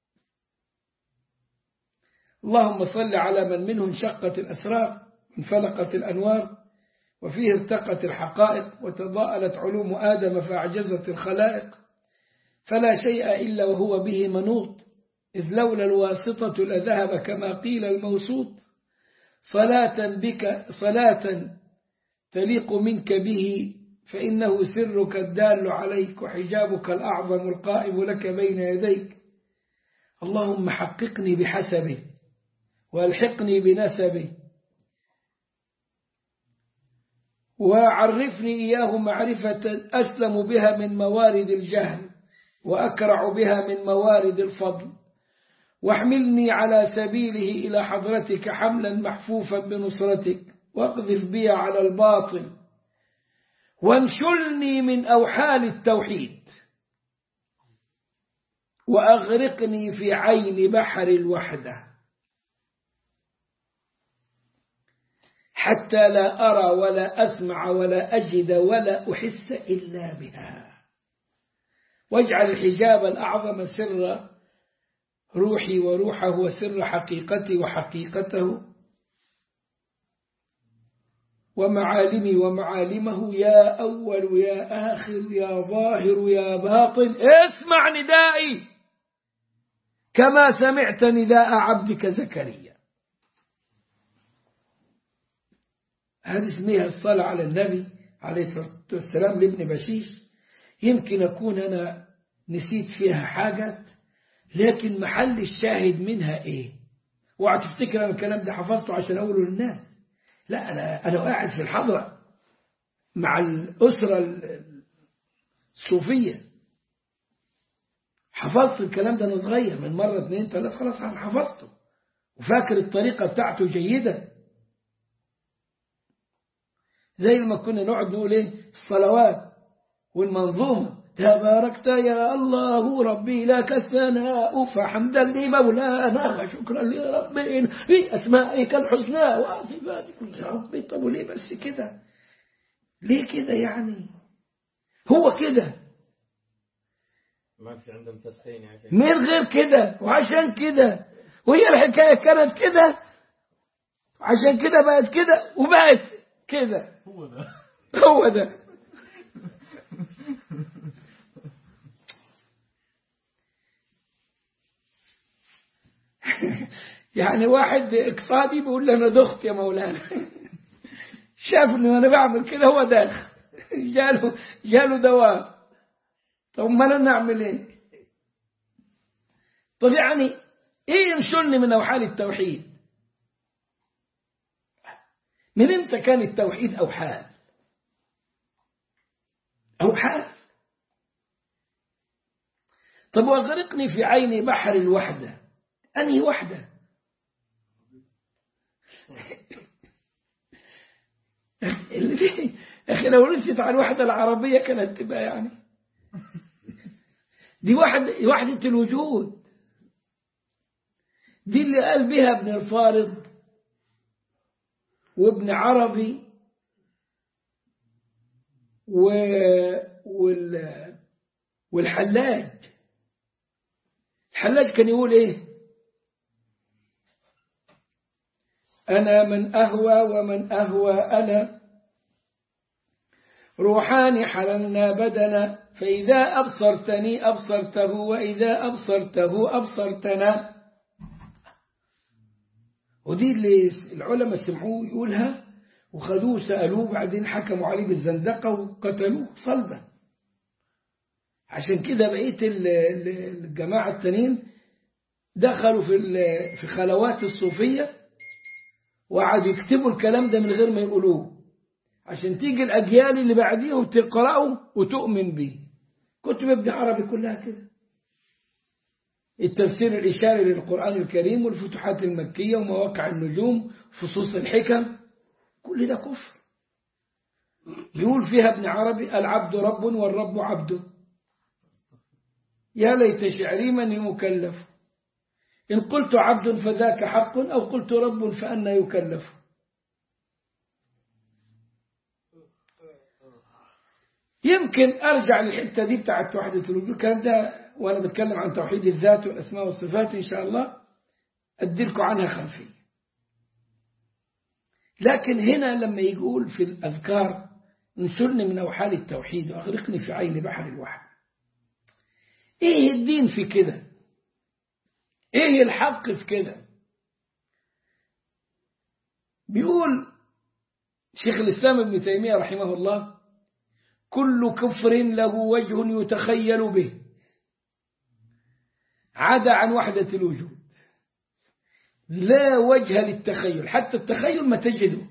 اللهم صل على من منه انشقت الأسرار انفلقت الأنوار وفيه ارتقت الحقائق وتضاءلت علوم آدم فأعجزت الخلائق فلا شيء إلا وهو به منوط إذ لولا الواسطة لذهب كما قيل الموسوط صلاة بك صلاة تليق منك به فإنه سرك الدال عليك وحجابك الأعظم القائم لك بين يديك اللهم حققني بحسبه والحقني بنسبه وعرفني إياه معرفة أسلم بها من موارد الجهل وأكرع بها من موارد الفضل واحملني على سبيله إلى حضرتك حملا محفوفا بنصرتك واقذف بي على الباطل وانشلني من أوحال التوحيد وأغرقني في عين بحر الوحدة حتى لا أرى ولا أسمع ولا أجد ولا أحس إلا بها واجعل الحجاب الأعظم سر روحي وروحه وسر حقيقتي وحقيقته ومعالمي ومعالمه يا أول يا آخر يا ظاهر يا باطن اسمع ندائي كما سمعت نداء عبدك زكريا هذه اسمها الصلاة على النبي عليه الصلاة والسلام لابن بشيش يمكن أكون أنا نسيت فيها حاجة لكن محل الشاهد منها إيه وهتفتكر أنا الكلام ده حفظته عشان أقوله للناس لا أنا, أنا قاعد في الحضرة مع الأسرة الصوفية حفظت الكلام ده أنا صغير من مرة اثنين ثلاثة خلاص أنا حفظته وفاكر الطريقة بتاعته جيدة زي ما كنا نقعد نقول ايه الصلوات والمنظومة تباركت يا الله ربي لك الثناء فحمدا لمولانا وشكرا لربنا في أسمائك الحسنى وصفاتك ربي طب ليه بس كده ليه كده يعني هو كده ما في عندهم تسخين يعني من غير كده وعشان كده وهي الحكاية كانت كده عشان كده بقت كده وبقت كده هو ده هو ده يعني واحد اقتصادي بيقول لي انا دخت يا مولانا شافني وانا بعمل كده هو داخ جاله جاله دواء طب ما انا نعمل ايه طب يعني ايه ينشلني من اوحال التوحيد من امتى كان التوحيد اوحال اوحال طب واغرقني في عين بحر الوحده انهي وحده اخي لو رسيت على الوحده العربيه كانت تبقى يعني دي وحده وحده الوجود دي اللي قال بها ابن الفارض وابن عربي و... وال... والحلاج الحلاج كان يقول ايه أنا من أهوى ومن أهوى أنا روحان حللنا بدنا فإذا أبصرتني أبصرته وإذا أبصرته أبصرتنا ودي اللي العلماء سمعوه يقولها وخدوه سألوه بعدين حكموا عليه بالزندقة وقتلوه صلبا عشان كده بقية الجماعة التانيين دخلوا في في خلوات الصوفية وقعدوا يكتبوا الكلام ده من غير ما يقولوه عشان تيجي الأجيال اللي بعديهم تقرأه وتؤمن به كتب ابن عربي كلها كده التفسير الإشاري للقرآن الكريم والفتوحات المكية ومواقع النجوم فصوص الحكم كل ده كفر يقول فيها ابن عربي العبد رب والرب عبد يا ليت شعري من المكلف إن قلت عبد فذاك حق أو قلت رب فأنا يكلف يمكن أرجع للحتة دي بتاعت وحدة الوجود الكلام ده وأنا بتكلم عن توحيد الذات والأسماء والصفات إن شاء الله أديلكم عنها خلفية لكن هنا لما يقول في الأذكار انشرني من أوحال التوحيد وأغرقني في عين بحر الوحد إيه الدين في كده إيه الحق في كده بيقول شيخ الإسلام ابن تيمية رحمه الله كل كفر له وجه يتخيل به عدا عن وحدة الوجود لا وجه للتخيل حتى التخيل ما تجده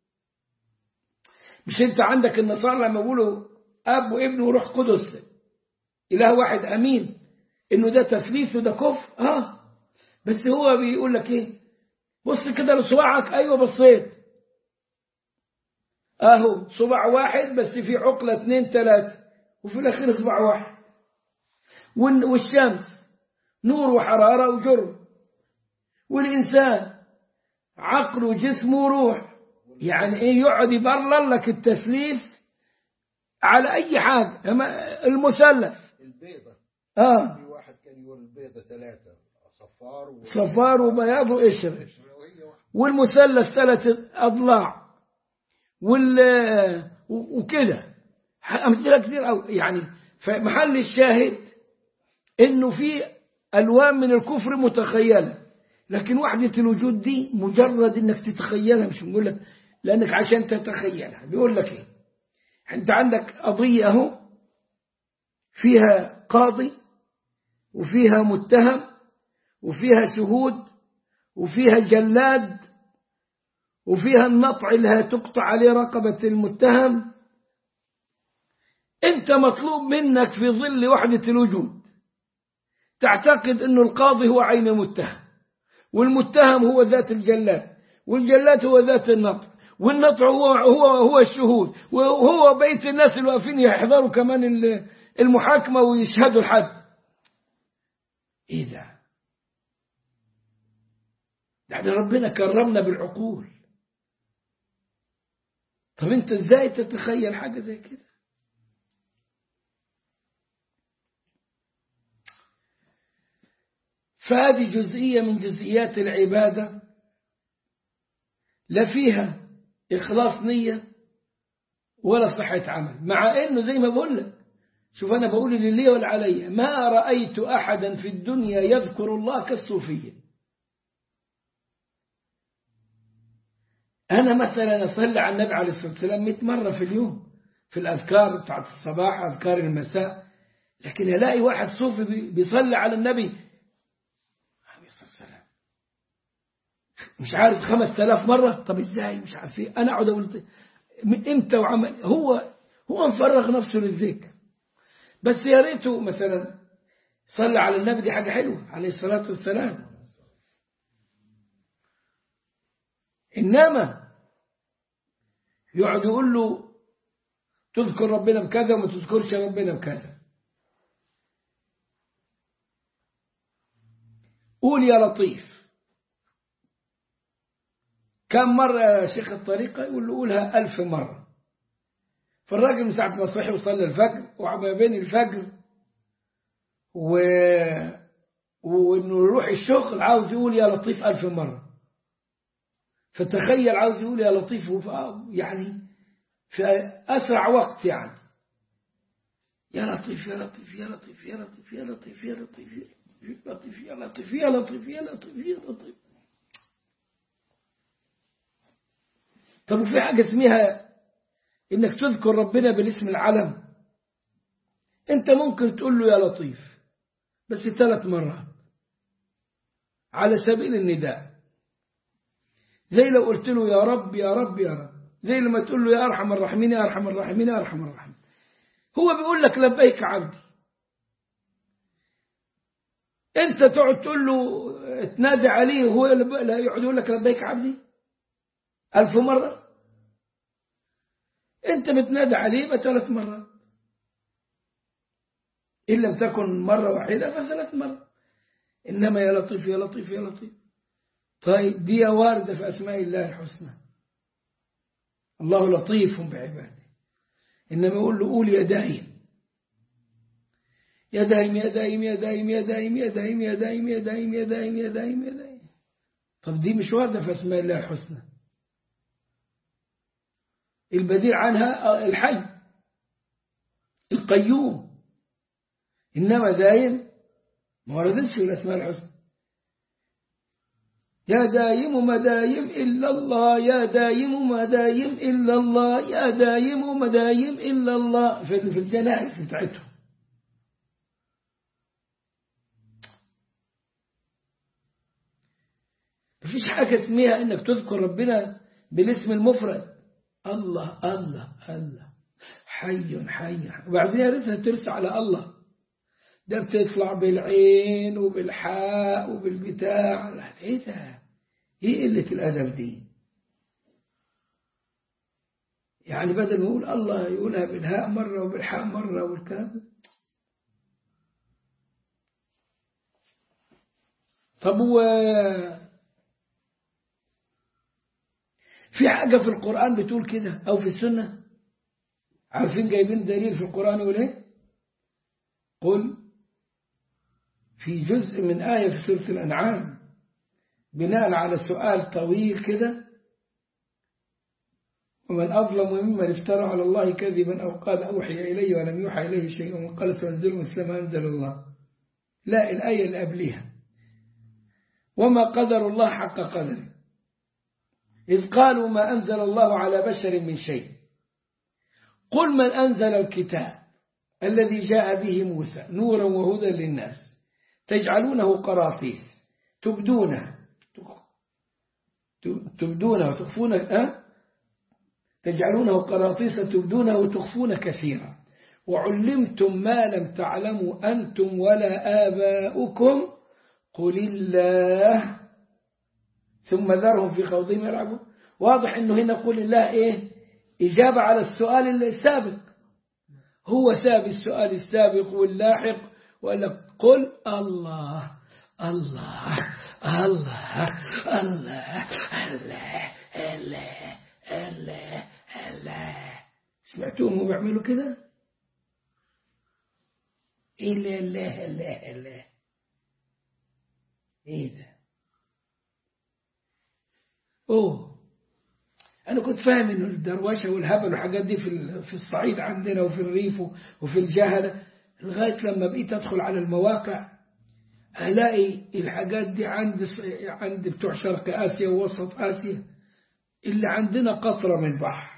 مش انت عندك النصارى لما يقولوا اب وابن وروح قدس اله واحد امين انه ده تثليث وده كفر اه بس هو بيقول لك ايه بص كده لصباعك ايوه بصيت اهو صباع واحد بس في عقلة اثنين ثلاثة وفي الأخير صباع واحد والن- والشمس نور وحرارة وجرم والإنسان عقل وجسم وروح يعني إيه يقعد يبرر لك التثليث على أي حاجة أما المثلث البيضة آه في واحد كان يقول البيضة ثلاثة صفار و... صفار وبياض وقشر وهي واحدة والمثلث ثلاث أضلاع وال و- وكده أمثلة كتير أوي يعني فمحل الشاهد إنه في ألوان من الكفر متخيلة لكن وحدة الوجود دي مجرد إنك تتخيلها مش بنقول لك لأنك عشان تتخيلها بيقول لك إيه أنت عندك قضية أهو فيها قاضي وفيها متهم وفيها شهود وفيها جلاد وفيها النطع اللي هتقطع عليه رقبة المتهم انت مطلوب منك في ظل وحدة الوجود تعتقد انه القاضي هو عين المتهم والمتهم هو ذات الجلاد والجلاد هو ذات النطع والنطع هو هو هو الشهود وهو بيت الناس اللي واقفين يحضروا كمان ال- المحاكمة ويشهدوا الحد ايه ده ده احنا ربنا كرمنا بالعقول طب انت ازاي تتخيل حاجة زي كده فهذه جزئية من جزئيات العبادة لا فيها إخلاص نية ولا صحة عمل مع إنه زي ما بقول لك شوف أنا بقول اللي لي ولا علي ما رأيت أحدا في الدنيا يذكر الله كالصوفية أنا مثلا أصلي على النبي عليه الصلاة والسلام 100 مرة في اليوم في الأذكار بتاعت الصباح أذكار المساء لكن ألاقي واحد صوفي بي- بيصلي على النبي عليه الصلاة والسلام مش عارف خمس تلاف مرة طب إزاي مش عارف إيه أنا أقعد أقول طيب م- إمتى وعمل هو هو مفرغ نفسه للذكر بس يا ريته مثلا صلى على النبي دي حاجة حلوة عليه الصلاة والسلام إنما يقعد يقول له تذكر ربنا بكذا وما تذكرش ربنا بكذا قول يا لطيف كم مرة يا شيخ الطريقة يقول له قولها ألف مرة فالراجل من ساعة ما صحي وصلى الفجر وما بين الفجر و... وإنه يروح الشغل عاوز يقول يا لطيف ألف مرة فتخيل عاوز يقول يا لطيف وف- يعني في أسرع وقت يعني يا لطيف يا لطيف يا لطيف يا لطيف يا لطيف يا لطيف يا لطيف يا لطيف يا لطيف يا لطيف يا لطيف طب وفي حاجة اسمها إنك تذكر ربنا بالاسم العلم أنت ممكن تقول له يا لطيف بس ثلاث مرات على سبيل النداء زي لو قلت له يا رب يا رب يا رب زي لما تقول له يا أرحم الراحمين يا أرحم الراحمين يا أرحم الراحمين هو بيقول لك لبيك عبدي أنت تقعد تقول له تنادي عليه وهو لب- لا يقعد يقول لك لبيك عبدي ألف مرة أنت بتنادي عليه يبقى ثلاث مرات إن لم تكن مرة واحدة فثلاث مرات إنما يا لطيف يا لطيف يا لطيف طيب دي واردة في أسماء الله الحسنى الله لطيف بعباده إنما يقول له قول يا دايم يا دايم يا دايم يا دايم يا دايم يا دايم يا دايم يا دايم يا دايم يا دايم يا دايم طب دي مش واردة في أسماء الله الحسنى البديل عنها الحي القيوم إنما دايم ما وردتش في الأسماء الحسنى يا دايم ما دايم إلا الله يا دايم ما دايم إلا الله يا دايم ما دايم إلا الله في في الجنائز بتاعتهم مفيش حاجة اسمها إنك تذكر ربنا بالاسم المفرد الله الله الله حي حي وبعدين يا ريتها ترسى على الله ده بتطلع بالعين وبالحاء وبالبتاع لا، ايه ده ايه قلة الأدب دي يعني بدل ما يقول الله يقولها بالهاء مرة وبالحاء مرة والكلام ده. طب هو في حاجة في القرآن بتقول كده أو في السنة عارفين جايبين دليل في القرآن يقول ايه قل في جزء من آية في سورة الأنعام بناء على سؤال طويل كده ومن أظلم ممن افترى على الله كذبا أو قال أوحي إلي ولم يوحى إليه شيء ومن قال سأنزل مثل ما أنزل الله لا الآية اللي قبلها وما قدر الله حق قدره إذ قالوا ما أنزل الله على بشر من شيء قل من أنزل الكتاب الذي جاء به موسى نورا وهدى للناس تجعلونه قراطيس تبدونه تبدونه وتخفون أه؟ تجعلونه قراطيس تبدونه وتخفون كثيرا وعلمتم ما لم تعلموا أنتم ولا آباؤكم قل الله ثم ذرهم في خوضهم يلعبون واضح أنه هنا قل الله إيه إجابة على السؤال السابق هو ساب السؤال السابق واللاحق وقال لك قل الله الله الله الله الله الله الله الله سمعتوهم هم بيعملوا كده إلا الله الله الله إيه ده أوه أنا كنت فاهم إنه الدروشة والهبل والحاجات دي في في الصعيد عندنا وفي الريف وفي الجهلة لغاية لما بقيت أدخل على المواقع ألاقي الحاجات دي عند عند بتوع شرق آسيا ووسط آسيا اللي عندنا قطرة من بحر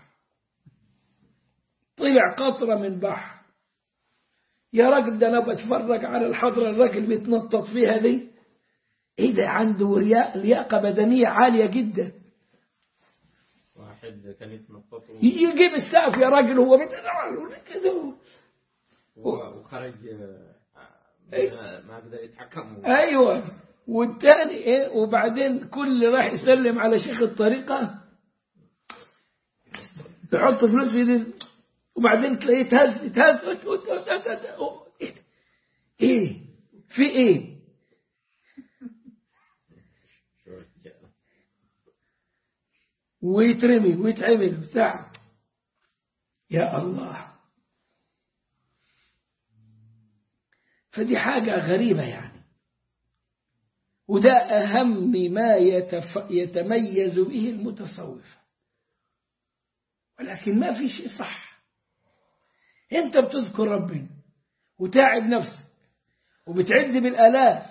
طلع قطرة من بحر يا راجل ده أنا بتفرج على الحضرة الراجل بيتنطط فيها دي إيه ده عنده لياقة بدنية عالية جدا واحد كان يتنطط يجيب السقف يا راجل هو كده وخرج ما ما قدر يتحكم ايوه والتاني ايه وبعدين كل راح يسلم على شيخ الطريقه يحط فلوس في دي وبعدين تلاقيه يتهز يتهز ايه في ايه ويترمي ويتعمل بتاع يا الله فدي حاجة غريبة يعني وده أهم ما يتف... يتميز به المتصوف ولكن ما في شيء صح انت بتذكر ربنا وتاعب نفسك وبتعد بالآلاف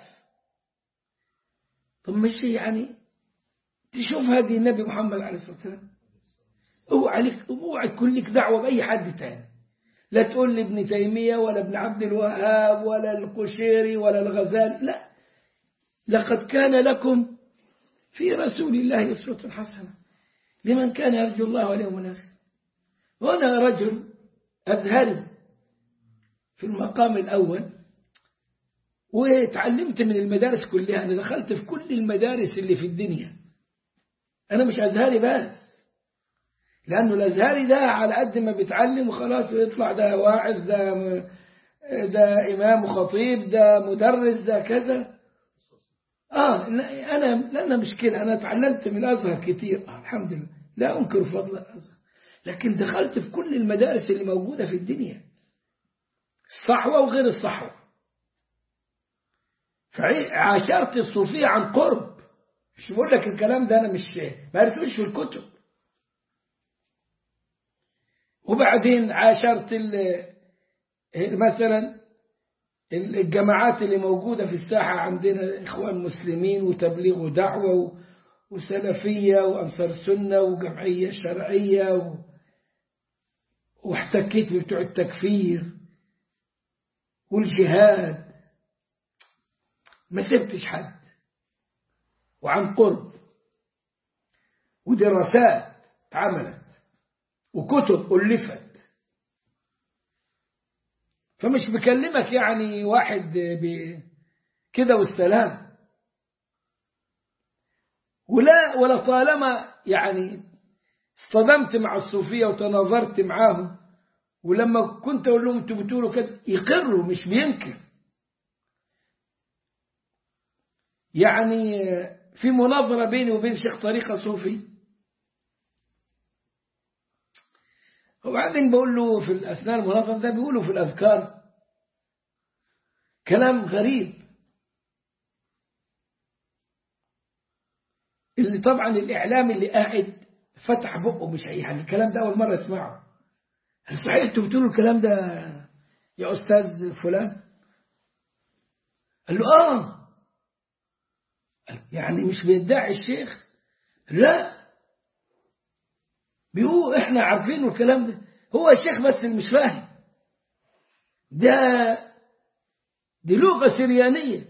طب مش يعني تشوف هذه النبي محمد عليه الصلاة والسلام اوعى لك اوعى تكون لك دعوة بأي حد تاني لا تقول لي ابن تيمية ولا ابن عبد الوهاب ولا القشيري ولا الغزالي لا لقد كان لكم في رسول الله أسوة حسنة لمن كان يرجو الله واليوم الآخر هنا رجل أزهري في المقام الأول وتعلمت من المدارس كلها أنا دخلت في كل المدارس اللي في الدنيا أنا مش أزهري بس لأنه الأزهري ده على قد ما بيتعلم وخلاص ويطلع ده واعظ ده ده إمام وخطيب ده مدرس ده كذا آه أنا لأن مش كده أنا تعلمت من الأزهر كتير آه الحمد لله لا أنكر فضل الأزهر لكن دخلت في كل المدارس اللي موجودة في الدنيا الصحوة وغير الصحوة فعاشرت الصوفية عن قرب مش بقول لك الكلام ده أنا مش ما قريتوش في الكتب وبعدين عاشرت مثلا الجماعات اللي موجودة في الساحة عندنا إخوان مسلمين وتبليغ ودعوة وسلفية وأنصار سنة وجمعية شرعية واحتكيت بتوع التكفير والجهاد ما سبتش حد وعن قرب ودراسات اتعملت وكتب ألفت فمش بكلمك يعني واحد كده والسلام ولا ولا طالما يعني اصطدمت مع الصوفية وتناظرت معاهم ولما كنت أقول لهم أنتوا بتقولوا كده يقروا مش بينكر يعني في مناظرة بيني وبين شيخ طريقة صوفي وبعدين بقول له في أثناء المناظرة ده بيقولوا في الأذكار كلام غريب اللي طبعا الإعلام اللي قاعد فتح بقه مش أي حاجة الكلام ده أول مرة اسمعه هل صحيح أنتوا بتقولوا الكلام ده يا أستاذ فلان قال له آه يعني مش بيدعي الشيخ لا بيقول احنا عارفين الكلام ده هو الشيخ بس اللي مش فاهم ده دي لغة سريانية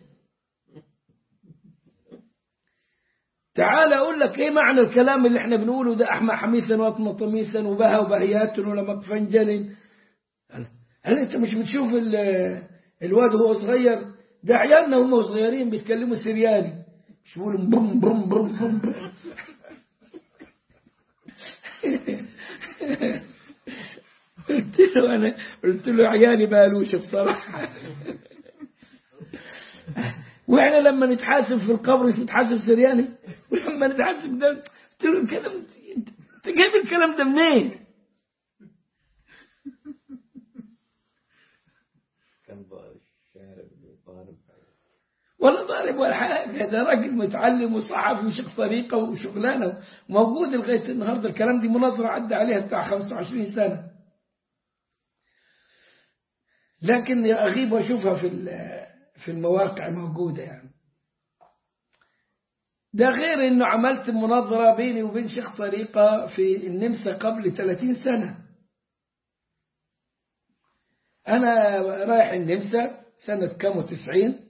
تعال أقول لك إيه معنى الكلام اللي إحنا بنقوله ده أحمى حميثا وأطمى طميسا وبها وبهيات ولما فنجل هل أنت مش بتشوف الواد وهو صغير ده عيالنا هم صغيرين بيتكلموا سرياني مش بيقولوا برم برم برم برم, برم. قلت له أنا قلت له عيالي ما قالوش بصراحة واحنا لما نتحاسب في القبر مش نتحاسب سرياني ولما نتحاسب ده قلت له الكلام انت جايب الكلام ده منين؟ كان شارب ضارب ولا ضارب ولا حاجة ده راجل متعلم وصحفي وشيخ طريقة وشغلانة موجود لغاية النهاردة الكلام دي مناظرة عدى عليها بتاع 25 سنة لكن أغيب وأشوفها في في المواقع موجودة يعني ده غير انه عملت مناظرة بيني وبين شيخ طريقة في النمسا قبل 30 سنة انا رايح النمسا سنة كام وتسعين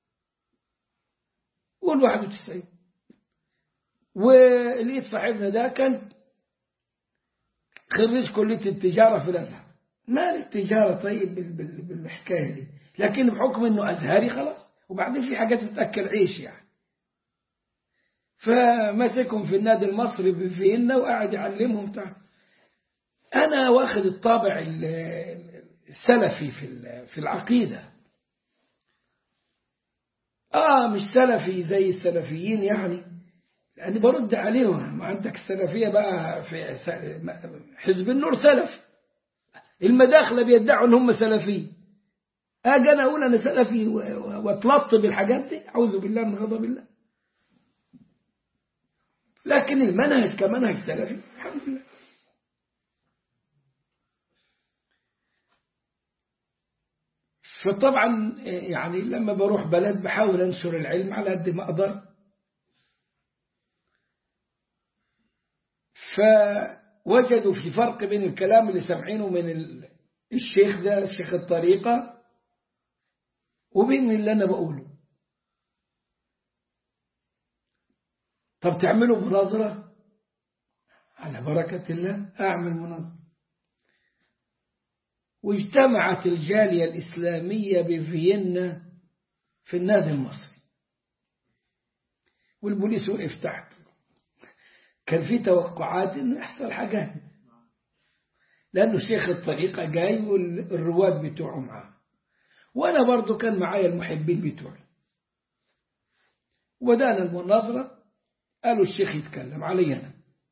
قول واحد وتسعين ولقيت صاحبنا ده كان خريج كلية التجارة في الأزهر ما التجارة طيب بالحكاية دي لكن بحكم انه ازهري خلاص وبعدين في حاجات بتاكل عيش يعني فمسكهم في النادي المصري بفيينا وقاعد يعلمهم بتاع انا واخد الطابع السلفي في في العقيده اه مش سلفي زي السلفيين يعني يعني برد عليهم ما عندك السلفيه بقى في حزب النور سلف المداخله بيدعوا ان هم سلفيين اجي انا اقول انا سلفي واتلط بالحاجات دي اعوذ بالله من غضب الله لكن المنهج كمنهج سلفي الحمد لله فطبعا يعني لما بروح بلد بحاول انشر العلم على قد ما اقدر فوجدوا في فرق بين الكلام اللي سامعينه من الشيخ ده الشيخ الطريقه وبين اللي أنا بقوله طب تعملوا مناظرة على بركة الله أعمل مناظرة واجتمعت الجالية الإسلامية بفيينا في النادي المصري والبوليس وقف تحت كان في توقعات انه يحصل حاجات لأنه شيخ الطريقة جاي والرواد بتوعه معاه وأنا برضو كان معايا المحبين بتوعي وبدأنا المناظرة قالوا الشيخ يتكلم علي أنا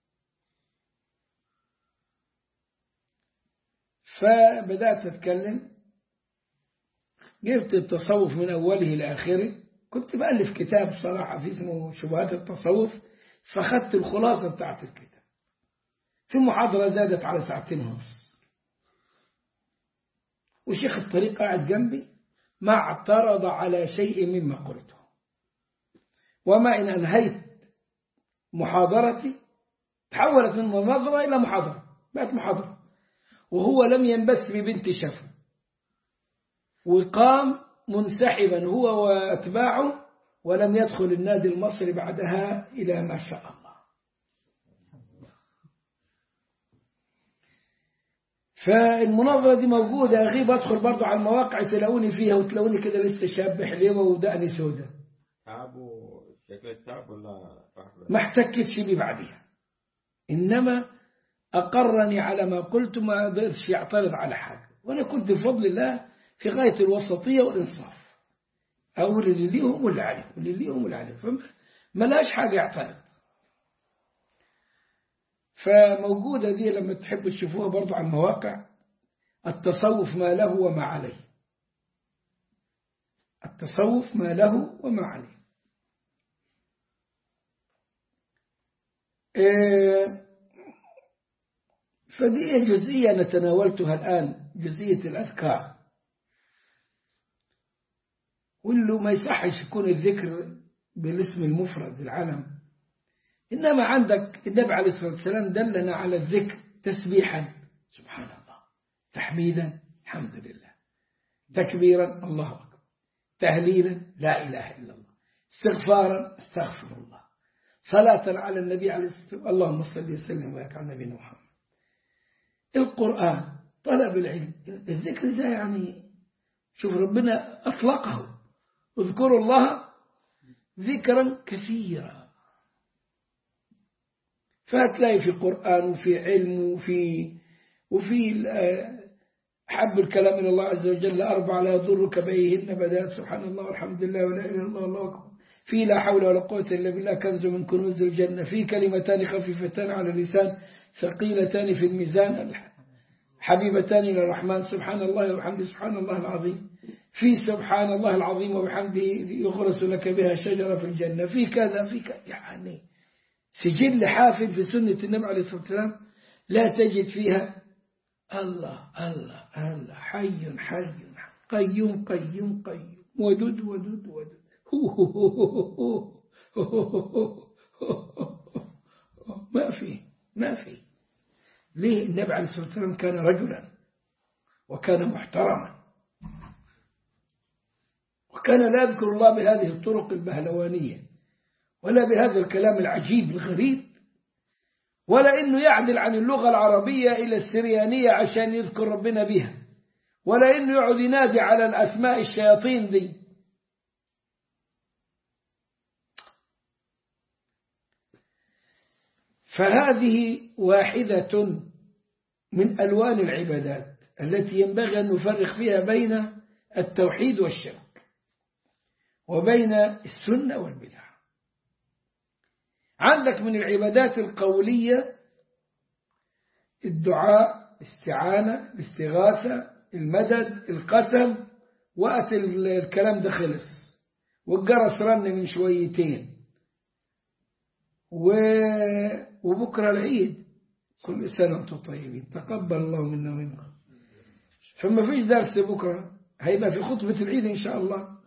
فبدأت أتكلم جبت التصوف من أوله لآخره كنت بألف كتاب صراحة في اسمه شبهات التصوف فخدت الخلاصة بتاعت الكتاب في محاضرة زادت على ساعتين ونص وشيخ الطريق قاعد جنبي ما اعترض على شيء مما قلته وما إن أنهيت محاضرتي تحولت من مناظرة إلى محاضرة بقت محاضرة وهو لم ينبث ببنت شفا وقام منسحبا هو وأتباعه ولم يدخل النادي المصري بعدها إلى ما شاء الله فالمناظرة دي موجودة أغيب أدخل برضو على المواقع تلاقوني فيها وتلاقوني كده لسه شاب حليوة ودقني سودة تعب وشكل التعب ولا راح بس؟ ما احتكتش بيه بعدها إنما أقرني على ما قلت ما قدرش يعترض على حاجة وأنا كنت بفضل الله في غاية الوسطية والإنصاف أقول اللي ليهم واللي عليهم واللي ليهم واللي عليهم فما لاش حاجة يعترض فموجودة دي لما تحبوا تشوفوها برضو على المواقع التصوف ما له وما عليه التصوف ما له وما عليه فدي جزئية أنا تناولتها الآن جزئية الأذكار واللي ما يصحش يكون الذكر بالاسم المفرد العلم إنما عندك النبي عليه الصلاة والسلام دلنا على الذكر تسبيحا سبحان الله تحميدا الحمد لله تكبيرا الله أكبر تهليلا لا إله إلا الله استغفارا استغفر الله صلاة على النبي عليه الصلاة والسلام اللهم صل وسلم وبارك على نبينا محمد القرآن طلب العلم الذكر ده يعني شوف ربنا أطلقه اذكروا الله ذكرا كثيرا فهتلاقي في قرآن وفي علم وفي وفي حب الكلام إلى الله عز وجل أربع لا يضرك بيهن بدات سبحان الله والحمد لله ولا إله إلا الله الله أكبر في لا حول ولا قوة إلا بالله كنز من كنوز الجنة في كلمتان خفيفتان على اللسان ثقيلتان في الميزان حبيبتان إلى الرحمن سبحان الله وبحمده سبحان الله العظيم في سبحان الله العظيم وبحمده يغرس لك بها شجرة في الجنة في كذا في كذا يعني سجل حافل في سنة النبي عليه الصلاة والسلام لا تجد فيها الله الله الله حي حي قيوم قيوم قيوم ودود ودود ودود هو هو هو هو ما في ما في ليه النبي عليه الصلاة والسلام كان رجلا وكان محترما وكان لا يذكر الله بهذه الطرق البهلوانية ولا بهذا الكلام العجيب الغريب ولا إنه يعدل عن اللغة العربية إلى السريانية عشان يذكر ربنا بها ولا إنه يقعد ينادي على الأسماء الشياطين دي فهذه واحدة من ألوان العبادات التي ينبغي أن نفرق فيها بين التوحيد والشرك وبين السنة والبدع عندك من العبادات القولية الدعاء الاستعانة الاستغاثة المدد القسم وقت الكلام ده خلص والجرس رن من شويتين و... وبكرة العيد كل سنة وانتم طيبين تقبل الله منا ومنكم فما فيش درس بكرة هيبقى في خطبة العيد إن شاء الله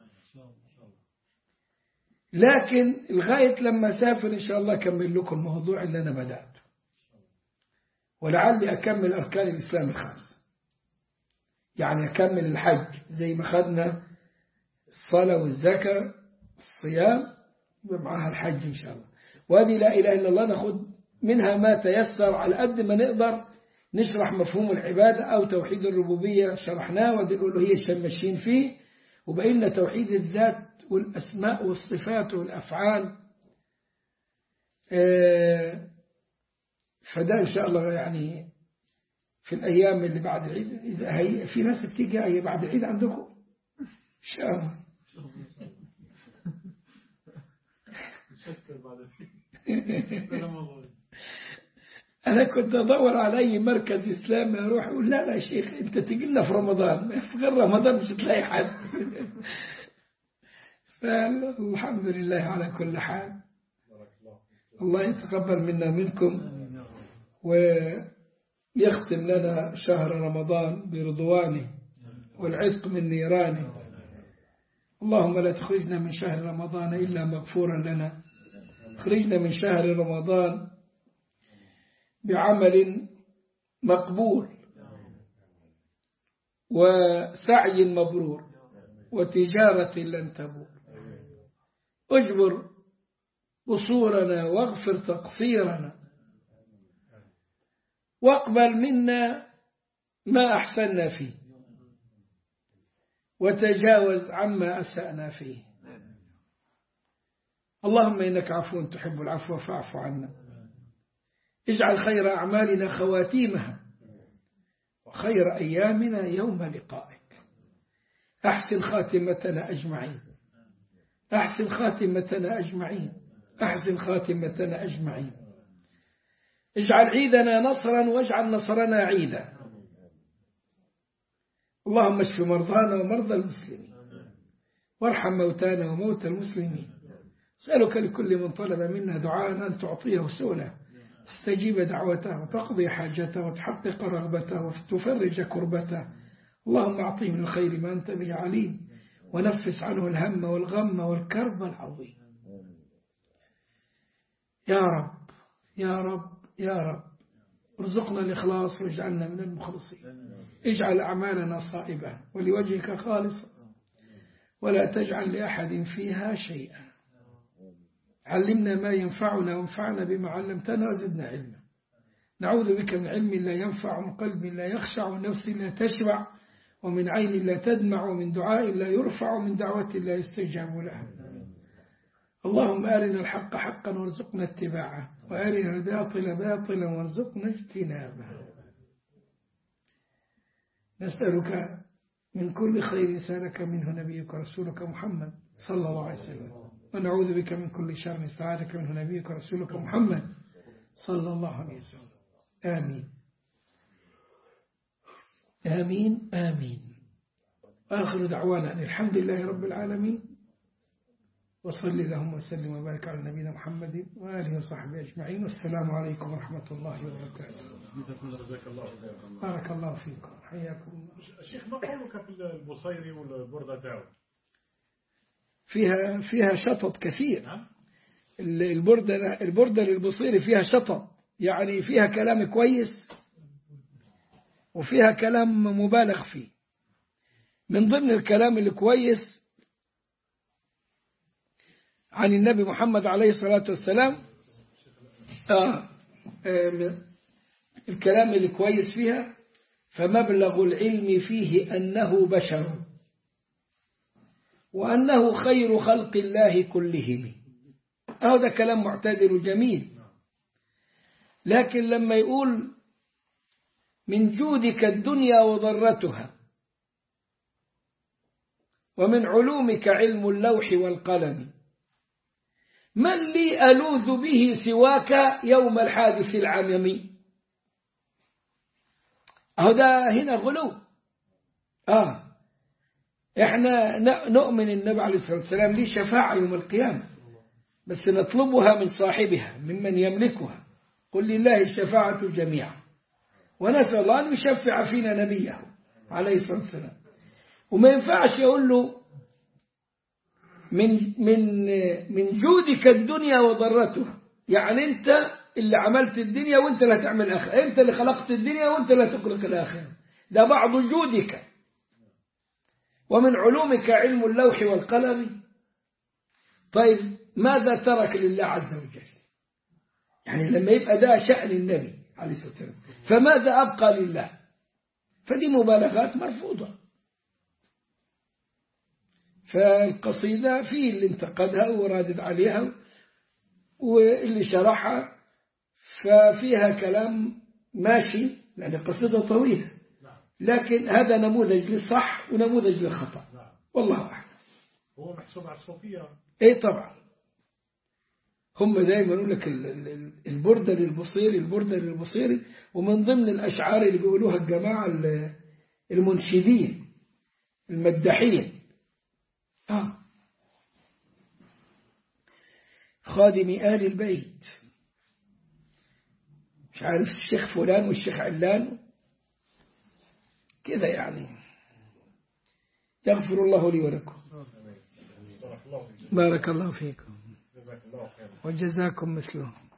لكن لغاية لما أسافر إن شاء الله أكمل لكم الموضوع اللي أنا بدأته ولعلي أكمل أركان الإسلام الخمسة يعني أكمل الحج زي ما خدنا الصلاة والزكاة الصيام يبقى معاها الحج إن شاء الله وهذه لا إله إلا الله ناخد منها ما تيسر على قد ما نقدر نشرح مفهوم العبادة أو توحيد الربوبية شرحناه ودي الألوهية ماشيين فيه وبقينا توحيد الذات والأسماء والصفات والأفعال فده إن شاء الله يعني في الأيام اللي بعد العيد إذا هي في ناس بتيجي هي بعد العيد عندكم إن شاء الله أنا كنت أدور على أي مركز إسلامي أروح أقول لا لا يا شيخ أنت تجي لنا في رمضان في غير رمضان مش هتلاقي حد فالحمد لله على كل حال الله يتقبل منا منكم ويختم لنا شهر رمضان برضوانه والعتق من نيرانه اللهم لا تخرجنا من شهر رمضان إلا مغفورا لنا خرجنا من شهر رمضان بعمل مقبول وسعي مبرور وتجارة لن تبور اجبر قصورنا واغفر تقصيرنا واقبل منا ما أحسننا فيه وتجاوز عما أسأنا فيه اللهم إنك عفو تحب العفو فاعف عنا اجعل خير أعمالنا خواتيمها وخير أيامنا يوم لقائك أحسن خاتمتنا أجمعين أحسن خاتمتنا أجمعين أحسن خاتمتنا أجمعين اجعل عيدنا نصرا واجعل نصرنا عيدا اللهم اشف مرضانا ومرضى المسلمين وارحم موتانا وموتى المسلمين اسألك لكل من طلب منا دعاء أن تعطيه سؤله تستجيب دعوته وتقضي حاجته وتحقق رغبته وتفرج كربته اللهم أعطيه من الخير ما أنت به عليم ونفس عنه الهم والغم والكرب العظيم يا رب يا رب يا رب ارزقنا الإخلاص واجعلنا من المخلصين اجعل أعمالنا صائبة ولوجهك خالصة ولا تجعل لأحد فيها شيئا علمنا ما ينفعنا وانفعنا بما علمتنا وزدنا علما نعوذ بك من علم لا ينفع ومن قلب لا يخشع ومن نفس لا تشبع ومن عين لا تدمع ومن دعاء لا يرفع ومن دعوة لا يستجاب لها اللهم أرنا الحق حقا وارزقنا اتباعه وأرنا الباطل باطلا وارزقنا اجتنابه نسألك من كل خير سالك منه نبيك ورسولك محمد صلى الله عليه وسلم ونعوذ بك من كل شر استعاذك منه نبيك ورسولك محمد صلى الله عليه وسلم آمين آمين آمين آخر دعوانا أن الحمد لله رب العالمين وصل اللهم وسلم وبارك على نبينا محمد وآله وصحبه أجمعين والسلام عليكم ورحمة الله وبركاته جزاك الله خيرا بارك الله فيكم حياكم الله الشيخ ما قولك في البصيري والبردة تاعو فيها فيها شطط كثير نعم البردة البردة للبصيري فيها شطط يعني فيها كلام كويس وفيها كلام مبالغ فيه من ضمن الكلام الكويس عن النبي محمد عليه الصلاة والسلام آه آه من- الكلام الكويس فيها فمبلغ العلم فيه أنه بشر وأنه خير خلق الله كلهم هذا كلام معتدل جميل لكن لما يقول من جودك الدنيا وضرتها ومن علومك علم اللوح والقلم من لي ألوذ به سواك يوم الحادث العممي هذا هنا غلو آه احنا ن- نؤمن النبي عليه الصلاة والسلام ليه شفاعة يوم القيامة بس نطلبها من صاحبها ممن يملكها قل لله الشفاعة جميعا ونسأل الله أن يشفع فينا نبيه عليه الصلاة والسلام وما ينفعش يقول له من من من جودك الدنيا وضرتها يعني أنت اللي عملت الدنيا وأنت اللي هتعمل الآخرة أنت اللي خلقت الدنيا وأنت اللي هتخلق الآخرة ده بعض جودك ومن علومك علم اللوح والقلم طيب ماذا ترك لله عز وجل يعني لما يبقى ده شأن النبي عليه الصلاة والسلام فماذا أبقى لله فدي مبالغات مرفوضة فالقصيدة في اللي انتقدها ورادد عليها واللي شرحها ففيها كلام ماشي لأن القصيدة طويلة لكن هذا نموذج للصح ونموذج للخطأ نعم والله أعلم هو محسوب على الصوفية ايه طبعا هم دايما يقول لك ال- ال- ال- البردة للبصيري البردة للبصيري ومن ضمن الأشعار اللي بيقولوها الجماعة ال- المنشدين المداحين آه. خادم آل البيت مش عارف الشيخ فلان والشيخ علان كده يعني يغفر الله لي ولكم بارك الله فيك بارك الله فيكم جزاك الله خيرا وجزاكم مثله